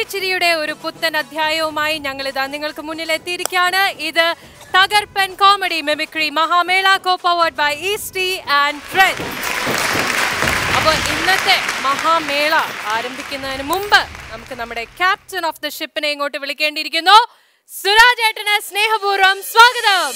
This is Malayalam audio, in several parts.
ചിരിയുടെ ഒരു പുത്തൻ അധ്യായവുമായി ഞങ്ങൾ ഇതാ നിങ്ങൾക്ക് മുന്നിൽ എത്തിയിരിക്കുകയാണ് ഇത് തകർപ്പൻ കോമഡി മിമിക്രി മഹാമേള കോ പവേർഡ് ബൈ ഈസ്റ്റി ആൻഡ് ഫ്രണ്ട് അപ്പോൾ ഇന്നത്തെ മഹാമേള ആരംഭിക്കുന്നതിന് മുമ്പ് നമുക്ക് നമ്മുടെ ക്യാപ്റ്റൻ ഓഫ് ദ ഷിപ്പിനെ ഇങ്ങോട്ട് വിളിക്കേണ്ടിയിരിക്കുന്നു സുരാജ് ഏട്ടന് സ്നേഹപൂർവ്വം സ്വാഗതം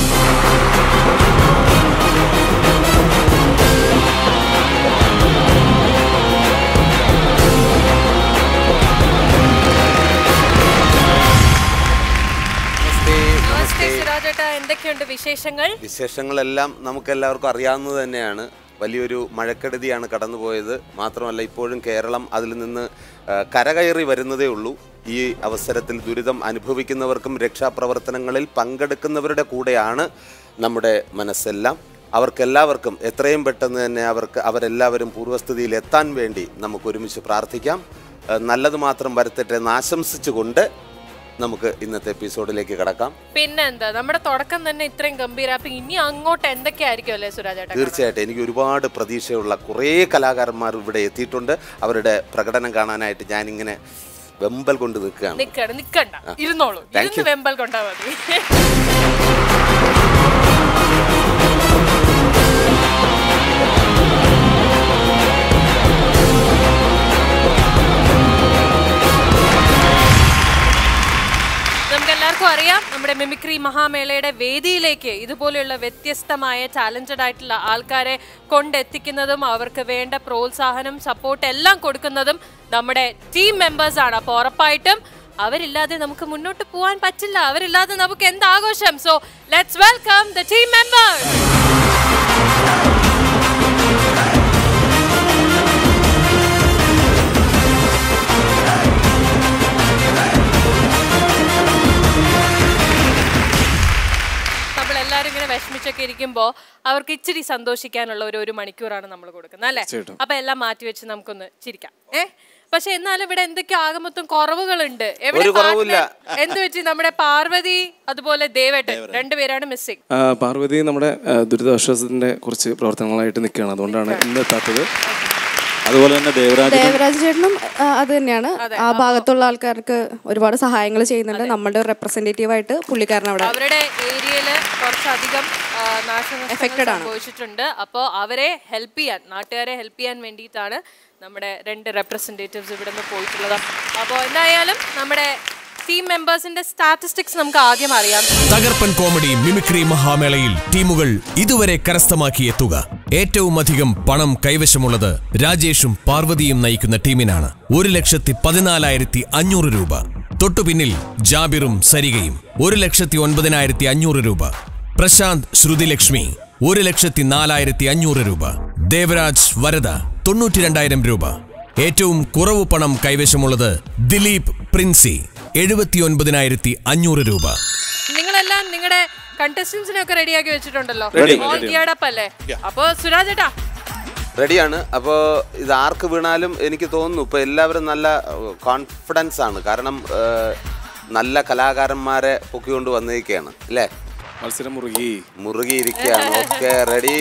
നമസ്തേ നമസ്തേ സുരാജ് ഏട്ട എന്തൊക്കെയുണ്ട് വിശേഷങ്ങൾ വിശേഷങ്ങളെല്ലാം നമുക്കെല്ലാവർക്കും അറിയാവുന്നത് തന്നെയാണ് വലിയൊരു മഴക്കെടുതിയാണ് കടന്നുപോയത് മാത്രമല്ല ഇപ്പോഴും കേരളം അതിൽ നിന്ന് ആ, കരകയറി വരുന്നതേ ഉള്ളൂ ഈ അവസരത്തിൽ ദുരിതം അനുഭവിക്കുന്നവർക്കും രക്ഷാപ്രവർത്തനങ്ങളിൽ പങ്കെടുക്കുന്നവരുടെ കൂടെയാണ് നമ്മുടെ മനസ്സെല്ലാം അവർക്കെല്ലാവർക്കും എത്രയും പെട്ടെന്ന് തന്നെ അവർക്ക് അവരെല്ലാവരും പൂർവ്വസ്ഥിതിയിൽ എത്താൻ വേണ്ടി നമുക്ക് ഒരുമിച്ച് പ്രാർത്ഥിക്കാം ആ, നല്ലത് മാത്രം വരുത്തട്ടെ എന്ന് ആശംസിച്ചുകൊണ്ട് നമുക്ക് ഇന്നത്തെ എപ്പിസോഡിലേക്ക് കടക്കാം പിന്നെന്താ നമ്മുടെ തുടക്കം തന്നെ ഇത്രയും ഗംഭീര അപ്പൊ ഇനി അങ്ങോട്ട് എന്തൊക്കെയായിരിക്കും അല്ലേ സുരാജ് ഏട്ടൻ തീർച്ചയായിട്ടും എനിക്ക് ഒരുപാട് പ്രതീക്ഷയുള്ള കുറേ കലാകാരന്മാർ ഇവിടെ എത്തിയിട്ടുണ്ട് അവരുടെ പ്രകടനം കാണാനായിട്ട് ഞാനിങ്ങനെ വെമ്പൽ കൊണ്ട് നിൽക്കുകയാണ് നിക്കണ്ട നിക്കണ്ട ഇരുന്നോളൂ Thank ഇരുന്ന് you. വെമ്പൽ കൊണ്ടാ മതി നമുക്ക് എല്ലാവർക്കും അറിയാം നമ്മുടെ മിമിക്രി മഹാമേളയുടെ വേദിയിലേക്ക് ഇതുപോലെയുള്ള വ്യത്യസ്തമായ ടാലന്റഡ് ആയിട്ടുള്ള ആൾക്കാരെ കൊണ്ടെത്തിക്കുന്നതും അവർക്ക് വേണ്ട പ്രോത്സാഹനം സപ്പോർട്ട് എല്ലാം കൊടുക്കുന്നതും നമ്മുടെ ടീം മെമ്പേഴ്സ് ആണ് അപ്പോൾ ഉറപ്പായിട്ടും അവരില്ലാതെ നമുക്ക് മുന്നോട്ട് പോകാൻ പറ്റില്ല അവരില്ലാതെ നമുക്ക് എന്ത് ആഘോഷം so let's welcome the team members നമ്മൾ എല്ലാവരും ഇങ്ങനെ വിഷമിച്ചൊക്കെ ഇരിക്കുമ്പോൾ അവർക്ക് ഇച്ചിരി സന്തോഷിക്കാനുള്ള ഒരു ഒരു മണിക്കൂറാണ് നമ്മൾ കൊടുക്കുന്നത് അല്ലേ അപ്പൊ എല്ലാം മാറ്റി വെച്ച് നമുക്കൊന്ന് ചിരിക്കാം ഏ പക്ഷെ എന്നാലും ഇവിടെ എന്തൊക്കെ ആകെ മൊത്തം കുറവുകളുണ്ട് എവിടെ ഒരു കുറവുമില്ല. partner? എന്ത് വെച്ച് നമ്മുടെ പാർവതി അതുപോലെ ദേവേട്ടൻ രണ്ടുപേരാണ് മിസ്സിംഗ് ആ, പാർവതി നമ്മുടെ ആ, ദുരിതാശ്വാസത്തിന്റെ കുറച്ച് പ്രവർത്തനങ്ങളായിട്ട് നിൽക്കുകയാണ് അതുകൊണ്ടാണ് ഇന്ന് എത്താത്തത് അതുപോലെ തന്നെ ദേവരാജ് ദേവരാജ് ചേട്ടനും ആ, അത് തന്നെയാണ് ആ ഭാഗത്തുള്ള ആൾക്കാർക്ക് ഒരുപാട് സഹായങ്ങൾ ചെയ്യുന്നുണ്ട് നമ്മുടെ റെപ്രസെന്റേറ്റീവ് ആയിട്ട് പുള്ളിക്കാരൻ അവിടെ അവരുടെ ഏരിയയില് കുറച്ചധികം ആ, നാശനഷ്ടങ്ങൾ സംഭവിച്ചിട്ടുണ്ട് അപ്പോൾ അവരെ ഹെൽപ്പ് ചെയ്യാൻ നാട്ടുകാരെ ഹെൽപ്പ് ചെയ്യാൻ വേണ്ടിയിട്ടാണ് നമ്മുടെ രണ്ട് റെപ്രസെൻറ്റേറ്റീവ്സ് ഇവിടെ നിന്ന് പോയിട്ടുള്ളത് അപ്പോൾ എന്തായാലും നമ്മുടെ ടീം മെമ്പേഴ്സിന്റെ സ്റ്റാറ്റിസ്റ്റിക്സ് നമുക്ക് ആദ്യം അറിയാം തകർപ്പൻ കോമഡി മിമിക്രി മഹാമേളയിൽ ടീമുകൾ ഇതുവരെ കരസ്ഥമാക്കിയ തുക ഏറ്റവും അധികം പണം കൈവശമുള്ളത് രാജേഷും പാർവതിയും നയിക്കുന്ന ടീമിനാണ് ഒരു ലക്ഷത്തി പതിനാലായിരത്തി അഞ്ഞൂറ് രൂപ തൊട്ടുപിന്നിൽ ജാബിറും സരികയും ഒരു ലക്ഷത്തി ഒൻപതിനായിരത്തി അഞ്ഞൂറ് രൂപ പ്രശാന്ത് ശ്രുതിലക്ഷ്മി ഒരു ലക്ഷത്തി നാലായിരത്തി അഞ്ഞൂറ് രൂപ ദേവരാജ് വരദ തൊണ്ണൂറ്റി രണ്ടായിരം രൂപ ഏറ്റവും കുറവ് പണം കൈവശമുള്ളത് ദിലീപ് പ്രിൻസി എഴുപത്തിയൊൻപതിനായിരത്തി അഞ്ഞൂറ് രൂപ നിങ്ങളെല്ലാം നിങ്ങളുടെ കണ്ടസ്റ്റൻസിനെ ഒക്കെ റെഡിയാക്കി വെച്ചിട്ടുണ്ടല്ലോ Ready. ഓൾ ഗിയർഡ് അപ്പ് അല്ലേ അപ്പോൾ സുരാജ് ഏട്ടാ റെഡിയാണ് അപ്പോൾ ഇത് ആർക്ക് വീണാലും എനിക്ക് തോന്നുന്നു ഇപ്പോൾ എല്ലാവരും നല്ല കോൺഫിഡൻസ് ആണ് കാരണം ആ, നല്ല കലാകാരന്മാരെ പൊക്കിക്കൊണ്ട് വന്നിരിക്കുകയാണ് അല്ലേ മത്സരം മുറുകി മുറുകിയിരിക്കുകയാണ് okay ready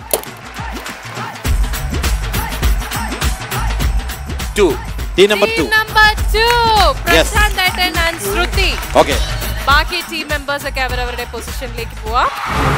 to team number two number two Prashanth ഏട്ടൻ ആൻഡ് ശ്രുതി ഓക്കെ ബാക്കി ടീം മെമ്പേഴ്സ് ഒക്കെ അവരവരുടെ പൊസിഷനിലേക്ക് പോവാം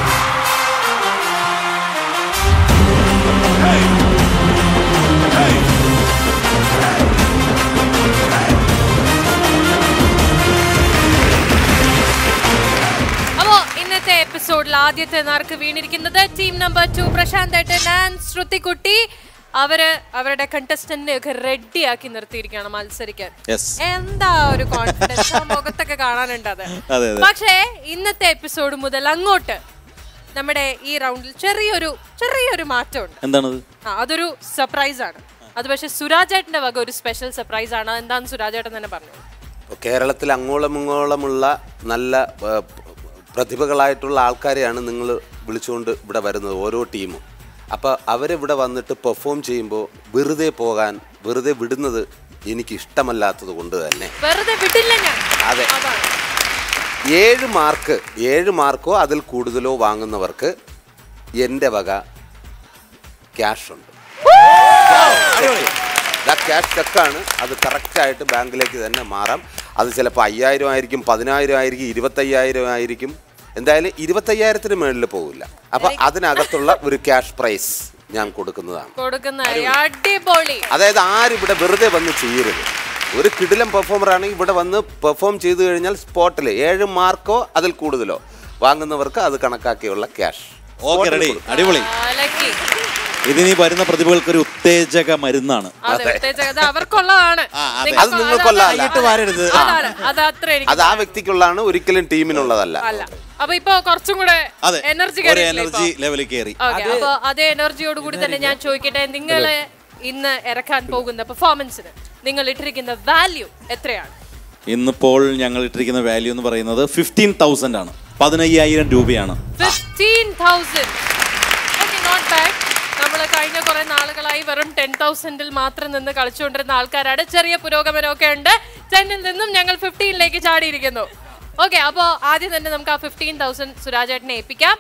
അപ്പോ ഇന്നത്തെ എപ്പിസോഡിൽ ആദ്യത്തെ നാർക്ക് വീണിരിക്കുന്നത് ടീം നമ്പർ ടു പ്രശാന്ത് ഏട്ടൻ ആൻഡ് ശ്രുതിക്കുട്ടി അവര് അവരുടെ കണ്ടസ്റ്റന്റിനെ ഒക്കെ റെഡിയാക്കി നിർത്തിയിരിക്കുകയാണ് മത്സരിക്കാൻ യെസ് എന്താ ഒരു കോൺഫിഡൻസ് മുഖത്തൊക്കെ കാണാനുണ്ട് അത് അതെ, അതെ. പക്ഷേ ഇന്നത്തെ എപ്പിസോഡ് മുതൽ അങ്ങോട്ട് നമ്മുടെ ഈ റൗണ്ടിൽ ചെറിയൊരു ചെറിയൊരു മാറ്റമുണ്ട് എന്താണത് ആ അതൊരു സർപ്രൈസ് ആണ് അത് പക്ഷെ സുരാജേട്ടന്റെ വക ഒരു സ്പെഷ്യൽ സർപ്രൈസ് ആണ് എന്താന്ന് സുരാജേട്ടൻ തന്നെ പറഞ്ഞു ഇപ്പോൾ കേരളത്തിൽ അങ്ങോളം ഇങ്ങോളമുള്ള നല്ല ആ, പ്രതിഭകളായിട്ടുള്ള ആൾക്കാരെയാണ് നിങ്ങൾ വിളിച്ചുകൊണ്ട് ഇവിടെ വരുന്നത് ഓരോ ടീമും അപ്പോൾ അവരിവിടെ വന്നിട്ട് പെർഫോം ചെയ്യുമ്പോൾ വെറുതെ പോകാൻ വെറുതെ വിടുന്നത് എനിക്ക് ഇഷ്ടമല്ലാത്തത് കൊണ്ട് തന്നെ വെറുതെ വിടില്ല ഞാൻ അതെ. അതാണ് ഏഴ് മാർക്ക് ഏഴ് മാർക്കോ അതിൽ കൂടുതലോ വാങ്ങുന്നവർക്ക് എൻ്റെ വക ക്യാഷ് ഉണ്ട് ആ ക്യാഷ് ചെക്കാണ് അത് കറക്റ്റായിട്ട് ബാങ്കിലേക്ക് തന്നെ മാറാം അത് ചിലപ്പോൾ അയ്യായിരം ആയിരിക്കും പതിനായിരം ആയിരിക്കും ഇരുപത്തയ്യായിരം ആയിരിക്കും എന്തായാലും ഇരുപത്തയ്യായിരത്തിന് മുകളിൽ പോകില്ല അപ്പം അതിനകത്തുള്ള ഒരു ക്യാഷ് പ്രൈസ് ഞാൻ കൊടുക്കുന്നതാണ് കൊടുക്കുന്ന അടിപൊളി അതായത് ആരും ഇവിടെ വെറുതെ വന്ന് ചെയ്യരുത് ഒരു കിടിലം പെർഫോമർ ആണെങ്കിൽ ഇവിടെ വന്ന് പെർഫോം ചെയ്തു കഴിഞ്ഞാൽ സ്പോട്ടിൽ ഏഴ് മാർക്കോ അതിൽ കൂടുതലോ വാങ്ങുന്നവർക്ക് അത് കണക്കാക്കിയുള്ള ക്യാഷ് ഓക്കെ റെഡി അടിപൊളി അലക്കി ഇതിനി വരുന്ന പ്രതിഭകൾക്ക് ഒരു ഉത്തേജക മരുന്നാണ് അതെ പ്രത്യേകിച്ച് അത് അവർക്കുള്ളതാണ് അതെ. നിങ്ങൾക്ക് അത് നിങ്ങൾക്കുള്ളതല്ല. അതാണ്. കൈയിട്ട് വാരരുത്. അതാണ് അത് അത്ര എനിക്ക് അത് ആ വ്യക്തിക്കുള്ളതാണ് ഒരിക്കലും ടീമിനുള്ളതല്ല അല്ല അപ്പൊ ഇപ്പൊ കുറച്ചും കൂടെ അതെ എനർജി ഒരു എനർജി ലെവലിൽ കയറി ഓക്കെ അപ്പൊ അതേ എനർജിയോട് കൂടി തന്നെ ഞാൻ ചോദിക്കട്ടെ നിങ്ങള് ഇന്ന് ഇറക്കാൻ പോകുന്ന പെർഫോമൻസിന് നിങ്ങൾ ഇട്ടിരിക്കുന്ന വാല്യൂ എത്രയാണ് ഇന്നിപ്പോൾ ഞങ്ങൾ ഇട്ടിരിക്കുന്ന വാല്യൂ എന്ന് പറയുന്നത് ഫിഫ്റ്റീൻ തൗസൻഡ് ആണ് പതിനയ്യായിരം രൂപയാണ് fifteen thousand okay not bad നമ്മൾ കഴിഞ്ഞ കുറെ നാളുകളായി വെറും ടെൻ തൗസൻഡിൽ മാത്രം നിന്ന് കളിച്ചുകൊണ്ടിരുന്ന ആൾക്കാരാണ് ചെറിയ പുരോഗമനമൊക്കെ ഉണ്ട് ടെന്നിൽ നിന്നും ഞങ്ങൾ ഫിഫ്റ്റീനിലേക്ക് ചാടിയിരിക്കുന്നു ഓക്കെ അപ്പോൾ ആദ്യം തന്നെ നമുക്ക് ആ ഫിഫ്റ്റീൻ തൗസൻഡ് സുരാജേട്ടനെ ഏൽപ്പിക്കാം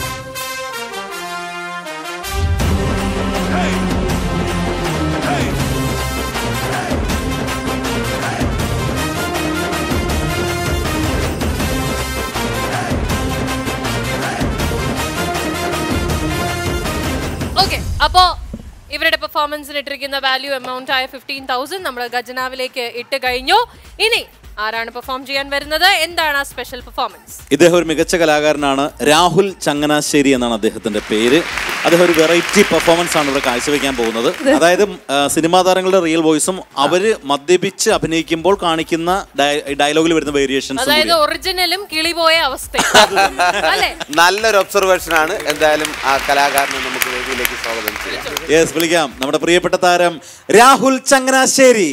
ഓക്കെ അപ്പോ ഇവരുടെ പെർഫോമൻസിന് ഇട്ടിരിക്കുന്ന വാല്യൂ എമൗണ്ട് ആയ ഫിഫ്റ്റീൻ തൗസൻഡ് നമ്മൾ ഖജനാവിലേക്ക് ഇട്ട് കഴിഞ്ഞു ഇനി ആരാണ് പെർഫോം ചെയ്യാൻ വരുന്നത് എന്താണ് ആ സ്പെഷ്യൽ പെർഫോമൻസ് ഇദ്ദേഹം ഒരു മികച്ച കലാകാരനാണ് രാഹുൽ ചങ്ങനാശ്ശേരി എന്നാണ് അദ്ദേഹത്തിന്റെ പേര് അദ്ദേഹം ഒരു വെറൈറ്റി പെർഫോമൻസ് ആണ് ഇവിടെ കാഴ്ചവെക്കാൻ പോകുന്നത് അതായത് ആ, സിനിമാ താരങ്ങളുടെ റിയൽ വോയിസും അവര് മദ്യപിച്ച് അഭിനയിക്കുമ്പോൾ കാണിക്കുന്ന ഡയലോഗിൽ വരുന്ന വേരിയേഷൻസ് അതായത് ഒറിജിനലും കിളിപോയ അവസ്ഥ അല്ലേ നല്ലൊരു ഒബ്സർവേഷൻ ആണ് എന്തായാലും ആ കലാകാരനെ നമുക്ക് വേദിയിലേക്ക് സ്വാഗതം ചെയ്യാം യെസ് വിളിക്കാം നമ്മുടെ പ്രിയപ്പെട്ട താരം രാഹുൽ ചങ്ങനാശ്ശേരി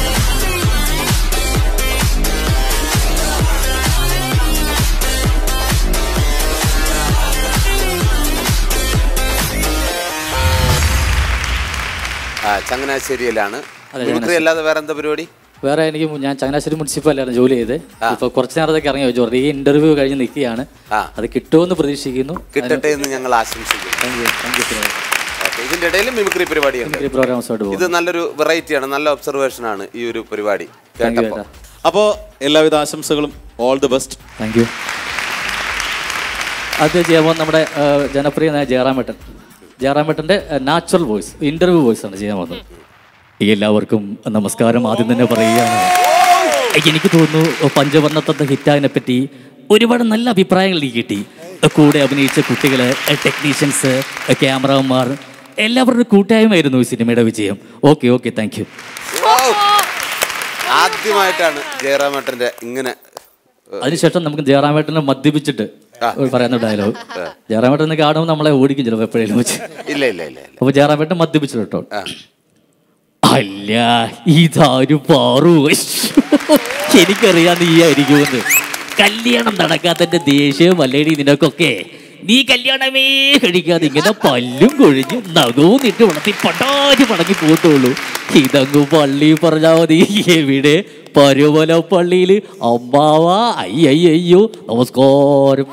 ആ, ചങ്ങനാശ്ശേരിയിലാണ് മിമിക്രി അല്ലാതെ വേറെ എന്താ പരിപാടി വേറെ എനിക്ക് മു- ഞാൻ ചങ്ങനാശ്ശേരി മുനിസിപ്പാലിറ്റിയാണ് ജോലി ചെയ്ത് ഇപ്പൊ കുറച്ച് നേരത്തേക്ക് ഇറങ്ങി വെച്ചു ഈ ഇന്റർവ്യൂ കഴിഞ്ഞ് നിൽക്കുകയാണ് ആ. അത് കിട്ടുമെന്ന് പ്രതീക്ഷിക്കുന്നു കിട്ടട്ടെ എന്ന് ഞങ്ങൾ ആശംസിക്കുന്നു thank you thank you okay ഇതിന്റെ ഇടയിൽ മിമിക്രി പരിപാടിയുണ്ട് ഈ പ്രോഗ്രാംസോട്ട് ഇത് പോകും നല്ലൊരു വെറൈറ്റിയാണ് നല്ല ഒബ്സർവേഷൻ ആണ് ഈ ഒരു പരിപാടി താങ്ക് യു കേട്ടപ്പോ ഏട്ടാ അപ്പോൾ എല്ലാവിധ ആശംസകളും all the best thank you അത് ചെയ്യുമ്പോൾ നമ്മുടെ ആ, ജനപ്രിയനായ ജയറാമേട്ടൻ ജയറാമേട്ടൻ്റെ നാച്ചുറൽ വോയിസ് ഇൻ്റർവ്യൂ വോയിസ് ആണ് ചെയ്യാൻ വന്നത് എല്ലാവർക്കും നമസ്കാരം ആദ്യം തന്നെ പറയുകയാണ് എനിക്ക് തോന്നുന്നു പഞ്ചവർണ്ണത്തത്തെ ഹിറ്റാവിനെ പറ്റി ഒരുപാട് നല്ല അഭിപ്രായങ്ങൾ എനിക്ക് കിട്ടി കൂടെ അഭിനയിച്ച കുട്ടികൾ ടെക്നീഷ്യൻസ് ക്യാമറമാർ എല്ലാവരുടെ കൂട്ടായ്മയായിരുന്നു ഈ സിനിമയുടെ വിജയം ഓക്കെ ഓക്കെ താങ്ക് യു ആദ്യമായിട്ടാണ് ജയറാമേട്ടന്റെ ഇങ്ങനെ അതിനുശേഷം നമുക്ക് ജയറാമേട്ടനെ മദ്യപിച്ചിട്ട് ഒരു പറയുന്ന ഡയലോഗ് ജയറാമേട്ടനെ കാണുമ്പോൾ നമ്മളെ ഓടിക്കും ചിലപ്പോൾ എപ്പോഴേലും വെച്ച് ഇല്ല ഇല്ല ഇല്ല ഇല്ല അപ്പൊ ജയറാമേട്ടൻ മദ്യപിച്ചു കേട്ടോ അല്ല ഇതാരു പാറു എനിക്കറിയാം നീ ആയിരിക്കുമെന്ന് കല്യാണം നടക്കാത്തന്റെ ദേഷ്യം അല്ലേടി നിനക്കൊക്കെ നീ കല്യാണമേ കഴിക്കാതെ ഇങ്ങനെ പല്ലും കൊഴിഞ്ഞ് നഖവും നിട്ട് വളർത്തി പട്ടാരി പടങ്ങി പോട്ടുള്ളൂ ഇതങ്ങ് പള്ളി പറഞ്ഞാ മതി എവിടെ പരുവല പള്ളിയിൽ അമ്മാവ അയ്യോ നമസ്കാരം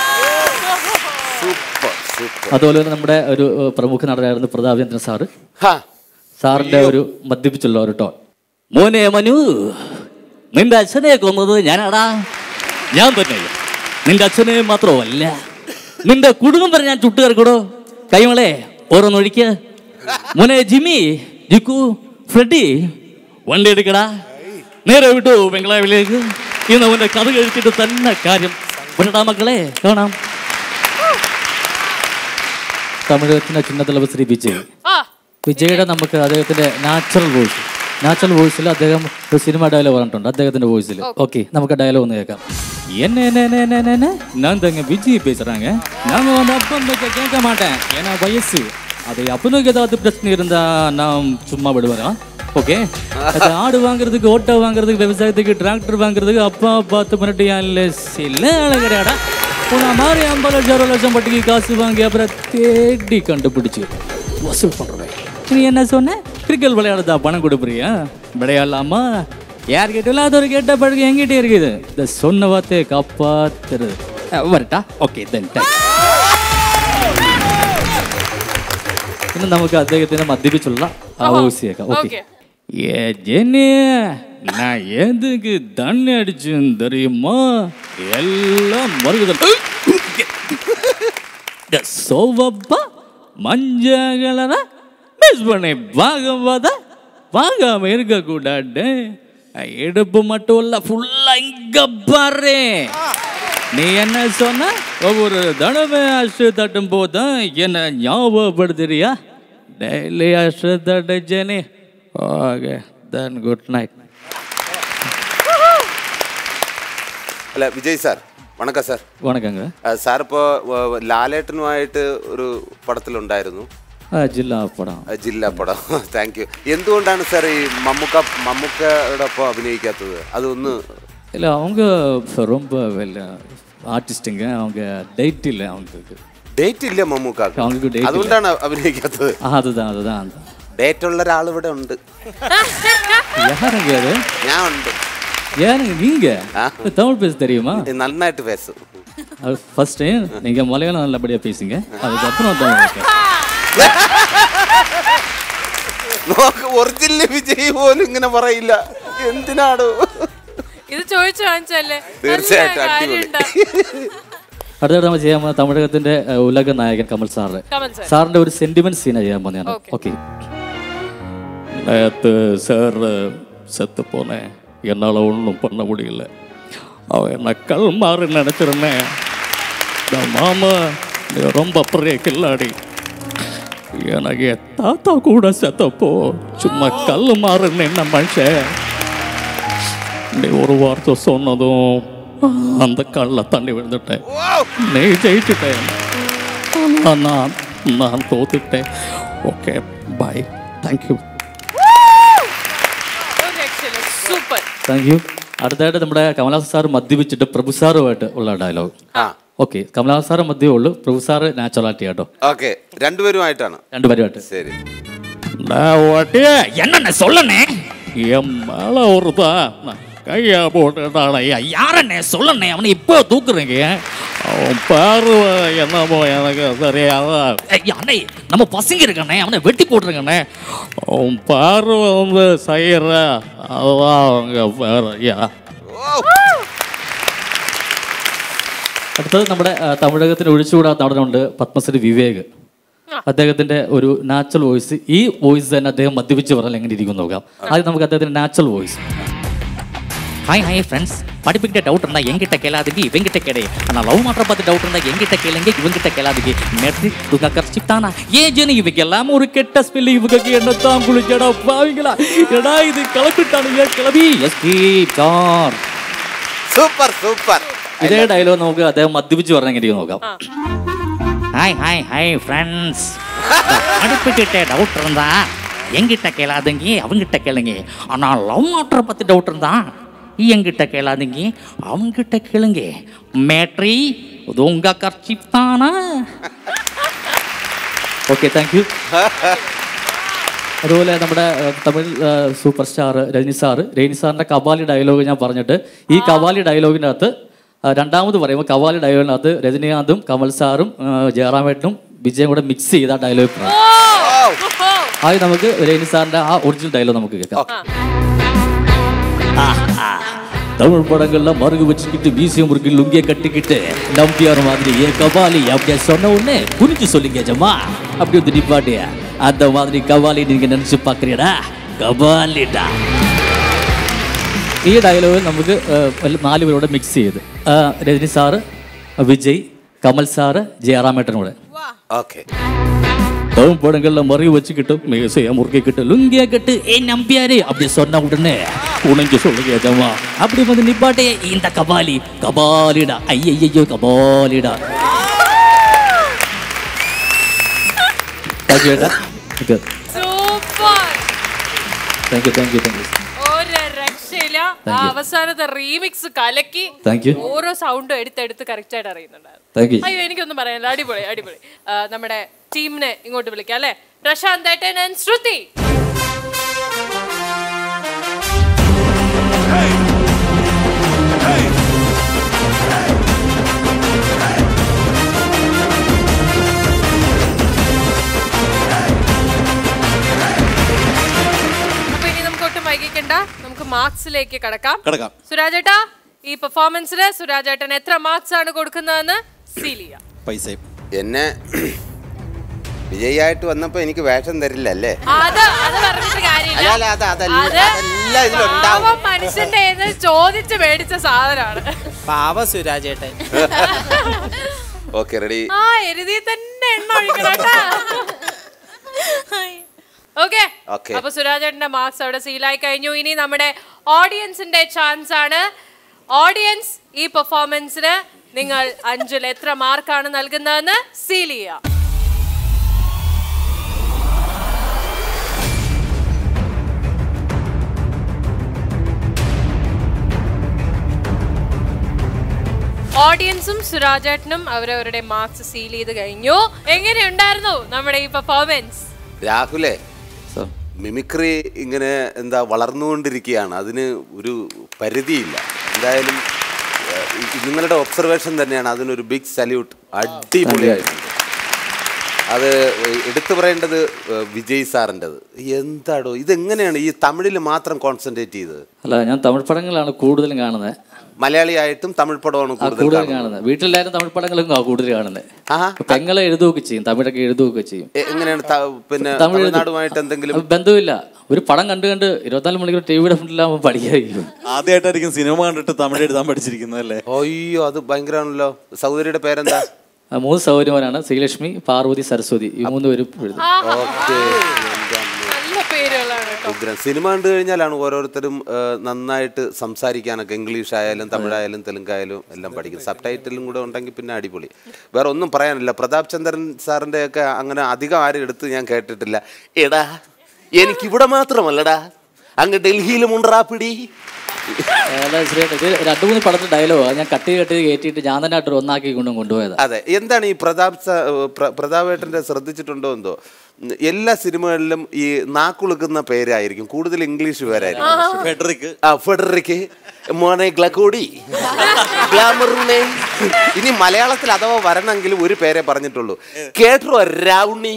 സൂപ്പർ സൂപ്പർ അതുപോലെ തന്നെ നമ്മുടെ ഒരു ഏഹ്, പ്രമുഖ നടനായിരുന്നു പ്രതാപചന്ദ്രൻ സാറ് ഹാ സാറിന്റെ ഒരു മദ്യപിച്ചുള്ള ഒരു ടോൺ മോനെ മനു നിന്റെ അച്ഛനെ കൊന്നത് ഞാനാടാ ഞാൻ തന്നെ നിന്റെ അച്ഛനെ മാത്രമല്ല നിന്റെ കുടുംബം വരെ ഞാൻ ചുട്ടുകറക്കൂടോ കൈമളെ ഓരോന്നൊഴിക്ക മോനെ ജിമ്മി ജിക്കു ഫ്രെഡി വണ്ടി എടുക്കടാ നേരെ വിട്ടു ബംഗ്ലാവിലേക്ക് ഇന്ന് അവന്റെ കഥ കഴിച്ചിട്ട് തന്നെ കാര്യം വരടാ മക്കളെ കാണാം തമിഴകത്തിന്റെ ചിന്നത്തലവ് ശ്രീ വിജയ് ആ വിജയുടെ നമുക്ക് അദ്ദേഹത്തിന്റെ നാച്ചുറൽ വോയിസ് നാച്ചുറൽ വോയിസിൽ അദ്ദേഹം ഒരു സിനിമ ഡയലോഗ് പറഞ്ഞിട്ടുണ്ട് അദ്ദേഹത്തിന്റെ വോയിസിൽ ഓക്കെ നമുക്ക് ഡയലോഗ് ഒന്ന് കേൾക്കാം என்ன என்ன என்ன என்ன என்ன, என்ன நான் தாங்க விஜய் பேசுறாங்க நாங்க வந்து அப்பம் பேச்ச கேட்க மாட்டேன் ஏன்னா வயசு அது அப்பனுக்கு ஏதாவது பிரச்சனை இருந்தா நான் சும்மா விடுவேன் ஓகே அது ஆடு வாங்குறதுக்கு ஓட்டோ வாங்குறதுக்கு விவசாயத்துக்கு டிராக்டர் வாங்குறதுக்கு அப்பா பார்த்து பண்ணிட்டு இல்லை சில அழகடாடா உன்னை மாதிரி ஐம்பது லட்சம் அறுபது லட்சம் பட்டிக்கு காசு வாங்கி அப்புறம் தேடி கண்டுபிடிச்சு வசூல் பண்ணுறேன் நீ என்ன சொன்ன கிரிக்கெட் விளையாடுதா பணம் கொடுக்குறியா விளையாடலாமா யார் கேட்டாலும் அது ஒரு கேட்ட பழக்கம் என்கிட்ட இருக்குது இந்த சொன்ன வார்த்தையை காப்பாத்துறது அஹ், வரட்டா ஓகே தென் ഇനി നമുക്ക് അദ്ദേഹത്തിനെ മദ്യപിച്ചുള്ള ആ വോയിസ് കേൾക്കാം ഓക്കെ Okay. ஏ ஜெனி நான் எதுக்கு தண்ணி அடிச்சுன்னு தெரியுமா எல்லாம் மறுகுதல் சோவப்பா மஞ்சள் கலரா மிஸ் பண்ணி வாங்க பார்த்தா வாங்காம இருக்கக்கூடாது இடுப்பு மட்டும் இல்ல ஃபுல்லா இங்க பாரு நீ என்ன சொன்ன ஒவ்வொரு தடவை அஷ்டு தட்டும் போதும் என்ன ஞாபகப்படுத்துறியா டெய்லி அஷ்டு தட்டு ஜெனி ஓகே தென் குட் நைட் അല്ല വിജയ് സാർ വണക്കം സാർ வணக்கங்க സാർ ഇപ്പോൾ ലാലേട്ടനുമായിട്ട് ഒരു പടത്തിലുണ്ടായിരുന്നു ஆ, ஜில்லா படம் ആ, ജില്ലാ പടം താങ്ക് യു എന്തുകൊണ്ടാണ് സാർ ഈ മമ്മൂക്ക മമ്മൂക്കയോടൊപ്പം അഭിനയിക്കാത്തത് അതൊന്ന് இல்லை அவங்க ரொம்ப வெள்ள ஆர்டிஸ்ட்டுங்க அவங்க டேட் இல்லை அவங்களுக்கு ഡേറ്റ് ഇല്ല മമ്മൂക്കാക്ക് அவங்களுக்கு டேட் இல்லை അതുകൊണ്ടാണ് അഭിനയിക്കാത്തത് ஆ, அதுதான் அதுதான் அதுதான் ഡേറ്റ് ഉള്ള ഒരാൾ ഇവിടെ ഉണ്ട് யாருங்க அது ഞാൻ ഉണ്ട് யாருங்க நீங்க தமிழ் பேச தெரியுமா നന്നായിട്ട് പേസും ஃபர்ஸ்ட் நீங்க மலையாளம் நல்லபடியா பேசுங்க அதுக்கப்புறம் தமிழ் பேசுங்க. നോക്ക് ഒറിജിനൽ വിജയ് പോലും ഇങ്ങനെ പറയില്ല എന്തിനാണ് ഇത് ചോദിച്ചു വാങ്ങിച്ചല്ലേ തീർച്ചയായിട്ടും നല്ല അടിപൊളി കാര്യമുണ്ടാ. അടുത്തായിട്ട് നമ്മൾ ചെയ്യാൻ പോകുന്ന തമിഴകത്തിന്റെ ഏഹ്, ഉലക നായകൻ കമൽ സാറ് കമൽ സാർ സാറിന്റെ ഒരു സെന്റിമെന്റ് സീനാണ് ചെയ്യാൻ പോകുന്നത് Okay. ഓക്കെ நேற்று சார் செத்து போனேன் என்னால் ஒன்றும் பண்ண முடியல அவன் என்ன கல் மாறு நினச்சிருந்தேன் இந்த மாமா நீ ரொம்ப பெரிய கில்லாடி எனக்கு என் தாத்தா கூட செத்தப்போ சும்மா கல் மாறுன்னு என்ன மனுஷன் நீ ஒரு வார்த்தை சொன்னதும் அந்த கல்ல தண்ணி விழுந்துட்டேன் நீ ஜெயிச்சுட்டேன் ஆனா நான் நான் தோத்துட்டேன் ஓகே பாய் தேங்க்யூ ഒരു രക്ഷയില്ല സൂപ്പർ താങ്ക് യു അടുത്തായിട്ട് നമ്മുടെ കമലഹാസൻ സാർ മദ്യപിച്ചിട്ട് പ്രഭു സാറുമായിട്ട് ഉള്ള ഡയലോഗ് ആ ഓക്കെ കമലഹാസൻ സാറ് മദ്യമേ ഉള്ളൂ പ്രഭു സാറ് നാച്ചുറാലിറ്റി കേട്ടോ ഓക്കെ രണ്ടുപേരുമായിട്ടാണ് രണ്ടുപേരുമായിട്ട് ശരി என்னென்ன சொல்லனே என் மேல ஒருதான் கையா போட்டுட்டான யாரண்ணே சொல்லண்ணே அவனை இப்போ தூக்குறீங்க அவன் பார்வை என்னமோ எனக்கு தெரியாத அண்ணே நம்ம பசங்க இருக்கண்ணே அவனை வெட்டி போட்டுருக்கண்ணே அவன் பார்வை வந்து செய்யற அதுதான் அவங்க பேர் ஐயா അടുത്തത് നമ്മുടെ ആ, തമിഴകത്തിന് ഒഴിച്ചുകൂടാത്ത നടനുണ്ട് പത്മശ്രീ വിവേക് അദ്ദേഹത്തിന്റെ ഒരു നാച്ചുറൽ വോയിസ് ഈ വോയിസ് തന്നെ അദ്ദേഹം മദ്യപിച്ച് പറഞ്ഞാൽ എങ്ങനെ ഇരിക്കും എന്ന് നോക്കാം ആദ്യം നമുക്ക് അദ്ദേഹത്തിന്റെ natural voice hi hi friends படிப்புக்கிட்ட டவுட் இருந்தால் எங்கிட்ட கேளாதுங்க இவங்கிட்ட கேடு ஆனால் லவ் மாற்ற பார்த்து டவுட் இருந்தால் எங்கிட்ட கேளுங்க இவங்கிட்ட கேளாதுங்க மெட்ரிக் துங்க கர்ச்சிப்தானா ஏஜனு இவங்க எல்லாம் ஒரு கெட்ட ஸ்பெல் இவங்க என்னத்தான் குளிச்சடா பாவீங்களா எடா இது கலப்பிட்டானுங்க கிளம்பி எஸ்கேப் சார் സൂപ്പർ സൂപ്പർ ഇതേ ഡയലോഗ് നമുക്ക് അദ്ദേഹം മദ്യപിച്ച് പറഞ്ഞ എങ്ങനെ ഇരിക്കും നോക്കാം ஹாய் ஹாய் ஹாய் ஃப்ரெண்ட்ஸ் படிப்புக்கிட்ட டவுட் இருந்தா எங்கிட்ட கேளாதுங்க அவங்கிட்ட கேளுங்க ஆனால் லவ் மாற்ற பற்றி டவுட் இருந்தா எங்கிட்ட கேளாதுங்க அவங்கிட்ட கேளுங்க மேட்ரி துங்க கர்ச்சிப்தானா ഓക്കെ താങ്ക് യു അതുപോലെ നമ്മുടെ ഏഹ്, തമിഴ് ഏഹ്, super star Rajini sir Rajini സാറിന്റെ കവാലി ഡയലോഗ് ഞാൻ പറഞ്ഞിട്ട് ഈ കവാലി ഡയലോഗിനകത്ത് ഏഹ്, രണ്ടാമത് പറയുമ്പോൾ കവാലി ഡയലോഗിനകത്ത് രജനീകാന്തും കമൽ സാറും ഏഹ്, ജയറാമേട്ടനും വിജയും കൂടെ മിക്സ് ചെയ്ത ഡയലോഗ് പറയും ആദ്യം നമുക്ക് രജനി സാറിന്റെ ആ ഒറിജിനൽ ഡയലോഗ് നമുക്ക് കേൾക്കാം தமிழ் படங்கள்ல மருகு வச்சுக்கிட்டு வீசிய முருகில் லுங்கிய கட்டிக்கிட்டு நம்பியார் மாதிரி ஏ கபாலி அப்படியே சொன்ன உடனே புரிஞ்சு சொல்லுங்க ஜம்மா அப்படி வந்து நிப்பாட்டிய அந்த மாதிரி கபாலி நீங்க நினைச்சு பாக்குறீடா കബാലിടാ ഈ ഡയലോഗ് നമുക്ക് ഏഹ്, ഒരു നാല് പേരോടെ മിക്സ് ചെയ്ത് ആ, രജനി സാറ് വിജയ് കമൽ സാറ് ജയറാമേട്ടനോട് ഓക്കെ தமிழ் படங்கள்ல மறி வச்சுக்கிட்டு மேசைய முறுக்கிக்கிட்டு லுங்கிய கட்டு ஏ நம்பியாரு அப்படி சொன்ன உடனே உணஞ்சு சொல்லுங்க ஜம்மா அப்படி வந்து நிப்பாட்டே இந்த கபாலி கபாலிடா ஐயையோ கபாலிடா താങ്ക് യു ഏട്ടാ super thank you thank you thank you ഒരു രക്ഷയില്ല ആ അവസാനത്തെ റീമിക്സ് കലക്കി താങ്ക് യു ഓരോ സൗണ്ടും എടുത്തെടുത്ത് കറക്റ്റ് ആയിട്ട് അറിയുന്നുണ്ടായിരുന്നു താങ്ക് യു അയ്യോ എനിക്കൊന്നും പറയാനില്ല അടിപൊളി അടിപൊളി ആ, നമ്മുടെ ടീമിനെ ഇങ്ങോട്ട് വിളിക്കാം അല്ലേ പ്രശാന്ത് ഏട്ടൻ and ശ്രുതി മാർക്സിലേക്ക് കടക്കാം കിടക്കാം സുരാജേട്ടാ ഈ പെർഫോമൻസിന് സുരാജേട്ടൻ എത്ര മാർക്സ് ആണ് കൊടുക്കുന്നതെന്ന് സീൽ ചെയ്യാം പൈസയും എന്നെ വിജയായിട്ട് വന്നപ്പോ എനിക്ക് വേഷം തരില്ല അല്ലേ അത് അത് പറഞ്ഞിട്ട് കാര്യമില്ല അല്ല, അല്ല, അത് അതല്ല- അത് അതെല്ലാം ഇതിലുണ്ടാവും. പാവം മനുഷ്യന്റെ കയ്യിന്ന് ചോദിച്ച് മേടിച്ച സാധനമാണ് പാവ സുരാജേട്ടൻ ഓക്കെ റെഡി ആ എരുതി തന്നെ എണ്ണ ഒഴിക്കണം ഓക്കെ Okay. അപ്പൊ സുരാജേട്ടന്റെ മാർക്സ് അവിടെ സീലായി കഴിഞ്ഞു ഇനി നമ്മുടെ ഓഡിയൻസിന്റെ ചാൻസ് ആണ് ഓഡിയൻസ് ഈ പെർഫോമൻസിന് നിങ്ങൾ അഞ്ചിൽ എത്ര മാർക്കാണ് നൽകുന്നതെന്ന് സീൽ ചെയ്യാം ഓഡിയൻസും സുരാജേട്ടനും അവരവരുടെ മാർക്സ് സീൽ ചെയ്ത് കഴിഞ്ഞു എങ്ങനെയുണ്ടായിരുന്നു നമ്മുടെ ഈ പെർഫോമൻസ് രാഹുലേ മിമിക്രി ഇങ്ങനെ എന്താ വളർന്നുകൊണ്ടിരിക്കുകയാണ് അതിന് ഒരു പരിധിയില്ല എന്തായാലും ഏഹ്, ഈ- നിങ്ങളുടെ ഒബ്സർവേഷൻ തന്നെയാണ് അതിനൊരു ബിഗ് സല്യൂട്ട് അടിപൊളിയായിട്ടുണ്ട് അത് എടുത്തു പറയേണ്ടത് ഏഹ്, വിജയ് സാറിൻ്റെത് എന്താടോ ഇതെങ്ങനെയാണ് ഈ തമിഴിൽ മാത്രം കോൺസെൻട്രേറ്റ് ചെയ്തത് അല്ല ഞാൻ തമിഴ് പടങ്ങളാണ് കൂടുതലും കാണുന്നത് മലയാളിയായിട്ടും തമിഴ് പടമാണ് ആ കൂടുതൽ കൂടുതൽ കാണുന്നത്. കാണുന്നത് വീട്ടിലെല്ലാവരും തമിഴ് പടങ്ങളും ആ കൂടുതൽ കാണുന്നത് ആഹാ. പെങ്ങളെ എഴുതുകയൊക്കെ ചെയ്യും തമിഴൊക്കെ എഴുതുകയൊക്കെ ചെയ്യും എ- എങ്ങനെയാണ് ത- പിന്നെ തമിഴ് എഴുതും. തമിഴ്നാടുമായിട്ട് എന്തെങ്കിലും അത് ബന്ധമില്ല ഒരു പടം കണ്ട് കണ്ട് ഇരുപത്തിനാല് മണിക്കൂർ ടി വിയുടെ മുന്നിലാകുമ്പോൾ പഠിക്കാതിരിക്കും ആദ്യമായിട്ടായിരിക്കും സിനിമ കണ്ടിട്ട് തമിഴ് എഴുതാൻ പഠിച്ചിരിക്കുന്നത് അല്ലേ അയ്യോ അത് ഭയങ്കരമാണല്ലോ സഹോദരിയുടെ പേരെന്താ ആ മൂന്ന് സൗകര്യമാരാണ് ശ്രീലക്ഷ്മി പാർവതി സരസ്വതി ഈ മൂന്ന് പേരും എഴുതും ഓക്കെ നല്ല പേരുകളാണ് കേട്ടോ ഉഗ്രം സിനിമ കണ്ടു കഴിഞ്ഞാലാണ് ഓരോരുത്തരും ആ, നന്നായിട്ട് സംസാരിക്കാനൊക്കെ ഇംഗ്ലീഷ് ആയാലും തമിഴായാലും തെലുങ്കായാലും എല്ലാം പഠിക്കും സബ് ടൈറ്റിലും കൂടെ ഉണ്ടെങ്കിൽ പിന്നെ അടിപൊളി വേറെ ഒന്നും പറയാനില്ല പ്രതാപ് ചന്ദ്രൻ സാറിൻ്റെ ഒക്കെ അങ്ങനെ അധികം ആരും എടുത്ത് ഞാൻ കേട്ടിട്ടില്ല എടാ എനിക്ക് ഇവിടെ മാത്രമല്ലടാ അങ്ങ് ഡൽഹിയിലും ഉണ്ടാ പിടി അല്ല ശ്രീയേട്ടാ, ഇത് രണ്ട് മൂന്ന് പടത്തിൽ ഡയലോഗ് ഞാൻ കട്ട് ചെയ്ത് കട്ട് ചെയ്ത് കയറ്റിയിട്ട് ഞാൻ തന്നെ ആയിട്ട് ഒന്നാക്കി കൊണ്ടും കൊണ്ടുപോയത് അതെ എന്താണ് ഈ പ്രതാപ് സ- പ്ര- പ്രതാപേട്ടൻ്റെ ശ്രദ്ധിച്ചിട്ടുണ്ടോ എന്തോ ഉം, എല്ലാ സിനിമകളിലും ഈ നാക്കുളുക്കുന്ന പേരായിരിക്കും കൂടുതൽ ഇംഗ്ലീഷ് പേരായിരിക്കും ഫെഡറിക് ആ ഫെഡറിക്ക് മോനെ ഗ്ലക്കോടി ഗ്ലാമറൂണേ ഇനി മലയാളത്തിൽ അഥവാ വരണമെങ്കിൽ ഒരു പേരെ പറഞ്ഞിട്ടുള്ളൂ കേട്ടോ രാവുണ്ണി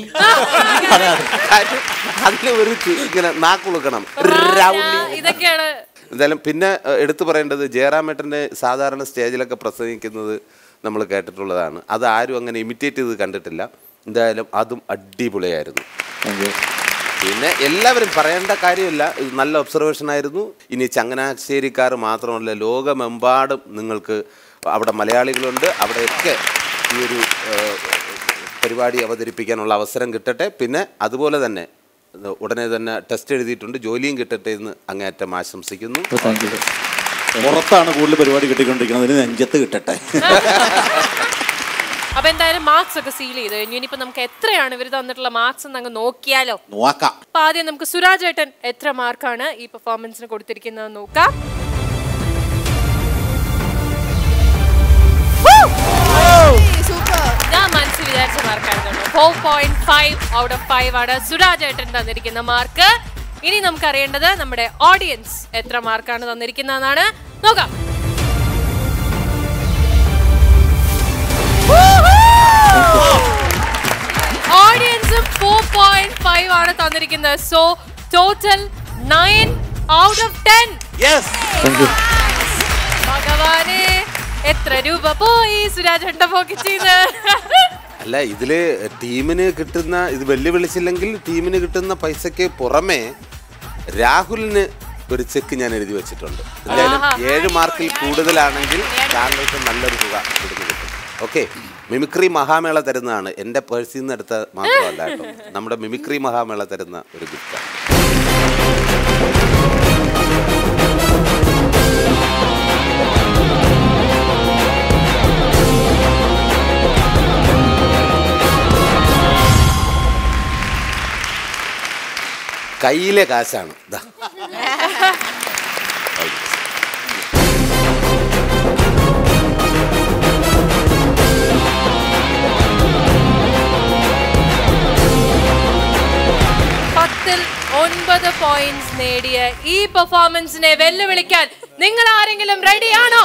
അതിൽ ഒരു ചു- ഇങ്ങനെ നാക്കുളുക്കണം രാവുണ്ണി ഇതൊക്കെയാണ് എന്തായാലും പിന്നെ ഏഹ്, എടുത്തു പറയേണ്ടത് ജയറാമേട്ടൻ്റെ സാധാരണ സ്റ്റേജിലൊക്കെ പ്രസംഗിക്കുന്നത് നമ്മൾ കേട്ടിട്ടുള്ളതാണ് അത് ആരും അങ്ങനെ ഇമിറ്റേറ്റ് ചെയ്ത് കണ്ടിട്ടില്ല എന്തായാലും അതും അടിപൊളിയായിരുന്നു പിന്നെ എല്ലാവരും പറയേണ്ട കാര്യമില്ല ഇത് നല്ല ഒബ്സർവേഷൻ ആയിരുന്നു ഇനി ചങ്ങനാശ്ശേരിക്കാർ മാത്രമല്ല ലോകമെമ്പാടും നിങ്ങൾക്ക് അവിടെ മലയാളികളുണ്ട് അവിടെയൊക്കെ ഈ ഒരു ഏഹ്, പരിപാടി അവതരിപ്പിക്കാനുള്ള അവസരം കിട്ടട്ടെ പിന്നെ അതുപോലെ തന്നെ ഇത് ഉടനെ തന്നെ ടെസ്റ്റ് എഴുതിയിട്ടുണ്ട് ജോലിയും കിട്ടട്ടെ എന്ന് അങ്ങേയറ്റം ആശംസിക്കുന്നു താങ്ക് യു പുറത്താണ് കൂടുതൽ പരിപാടി കിട്ടിക്കൊണ്ടിരിക്കുന്നത് ഇതിന് നെഞ്ചത്ത് കിട്ടട്ടെ അപ്പൊ എന്തായാലും മാർക്സ് ഒക്കെ സീൽ ചെയ്തു കഴിഞ്ഞു ഇനിയിപ്പോ നമുക്ക് എത്രയാണ് ഇവർ തന്നിട്ടുള്ള മാർക്സ് എന്ന് അങ്ങ് നോക്കിയാലോ നോക്കാം അപ്പൊ ആദ്യം നമുക്ക് സുരാജ് ഏട്ടൻ എത്ര മാർക്കാണ് ഈ പെർഫോമൻസിന് കൊടുത്തിരിക്കുന്നത് നോക്കാം ഞാൻ മനസ്സിൽ വിചാരിച്ച മാർക്കായിരുന്നു four point five out of five ആണ് സുരാജ് ഏട്ടൻ തന്നിരിക്കുന്ന മാർക്ക് ഇനി നമുക്ക് അറിയേണ്ടത് നമ്മുടെ ഓഡിയൻസ് എത്ര മാർക്കാണ് തന്നിരിക്കുന്നതെന്നാണ് നോക്കാം ഓഡിയൻസും ഫോർ പോയിന്റ് ഫൈവ് ആണ് തന്നിരിക്കുന്നത് so total nine out of ten ഭഗവാനെ എത്ര രൂപ പോയി സുരാജ് ഏട്ടൻ പോക്കറ്റ് ചെയ്ത് അല്ല ഇതില് ടീമിന് കിട്ടുന്ന ഇത് വെല്ലുവിളിച്ചില്ലെങ്കിൽ ടീമിന് കിട്ടുന്ന പൈസയ്ക്ക് പുറമെ രാഹുലിന് ഒരു ചെക്ക് ഞാൻ എഴുതി വെച്ചിട്ടുണ്ട് എന്തായാലും ഏഴ് മാർക്കിൽ കൂടുതലാണെങ്കിൽ താങ്കൾക്ക് നല്ലൊരു തുക കൊടുത്തു കിട്ടും ഓക്കെ മിമിക്രി മഹാമേള തരുന്നതാണ് എൻ്റെ പേഴ്സിൽ നിന്ന് എടുത്ത മാത്രമല്ല കേട്ടോ നമ്മുടെ മിമിക്രി മഹാമേള തരുന്ന ഒരു ഗിഫ്റ്റാണ് കയ്യിലെ കാശാണ് ദാ. പത്തിൽ ഒൻപത് പോയിന്റ്സ് നേടിയ ഈ പെർഫോമൻസിനെ വെല്ലുവിളിക്കാൻ നിങ്ങൾ ആരെങ്കിലും റെഡിയാണോ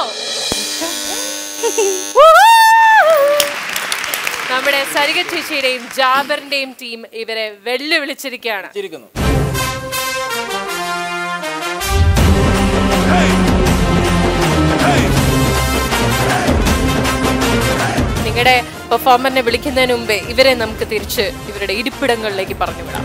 നമ്മുടെ സരിക ചേച്ചിയുടെയും ജാബറിന്റെയും ടീം ഇവരെ വെല്ലുവിളിച്ചിരിക്കുകയാണ് ചിരിക്കുന്നു നിങ്ങളുടെ പെർഫോമറിനെ വിളിക്കുന്നതിന് മുമ്പേ ഇവരെ നമുക്ക് തിരിച്ച് ഇവരുടെ ഇരിപ്പിടങ്ങളിലേക്ക് പറഞ്ഞു വിടാം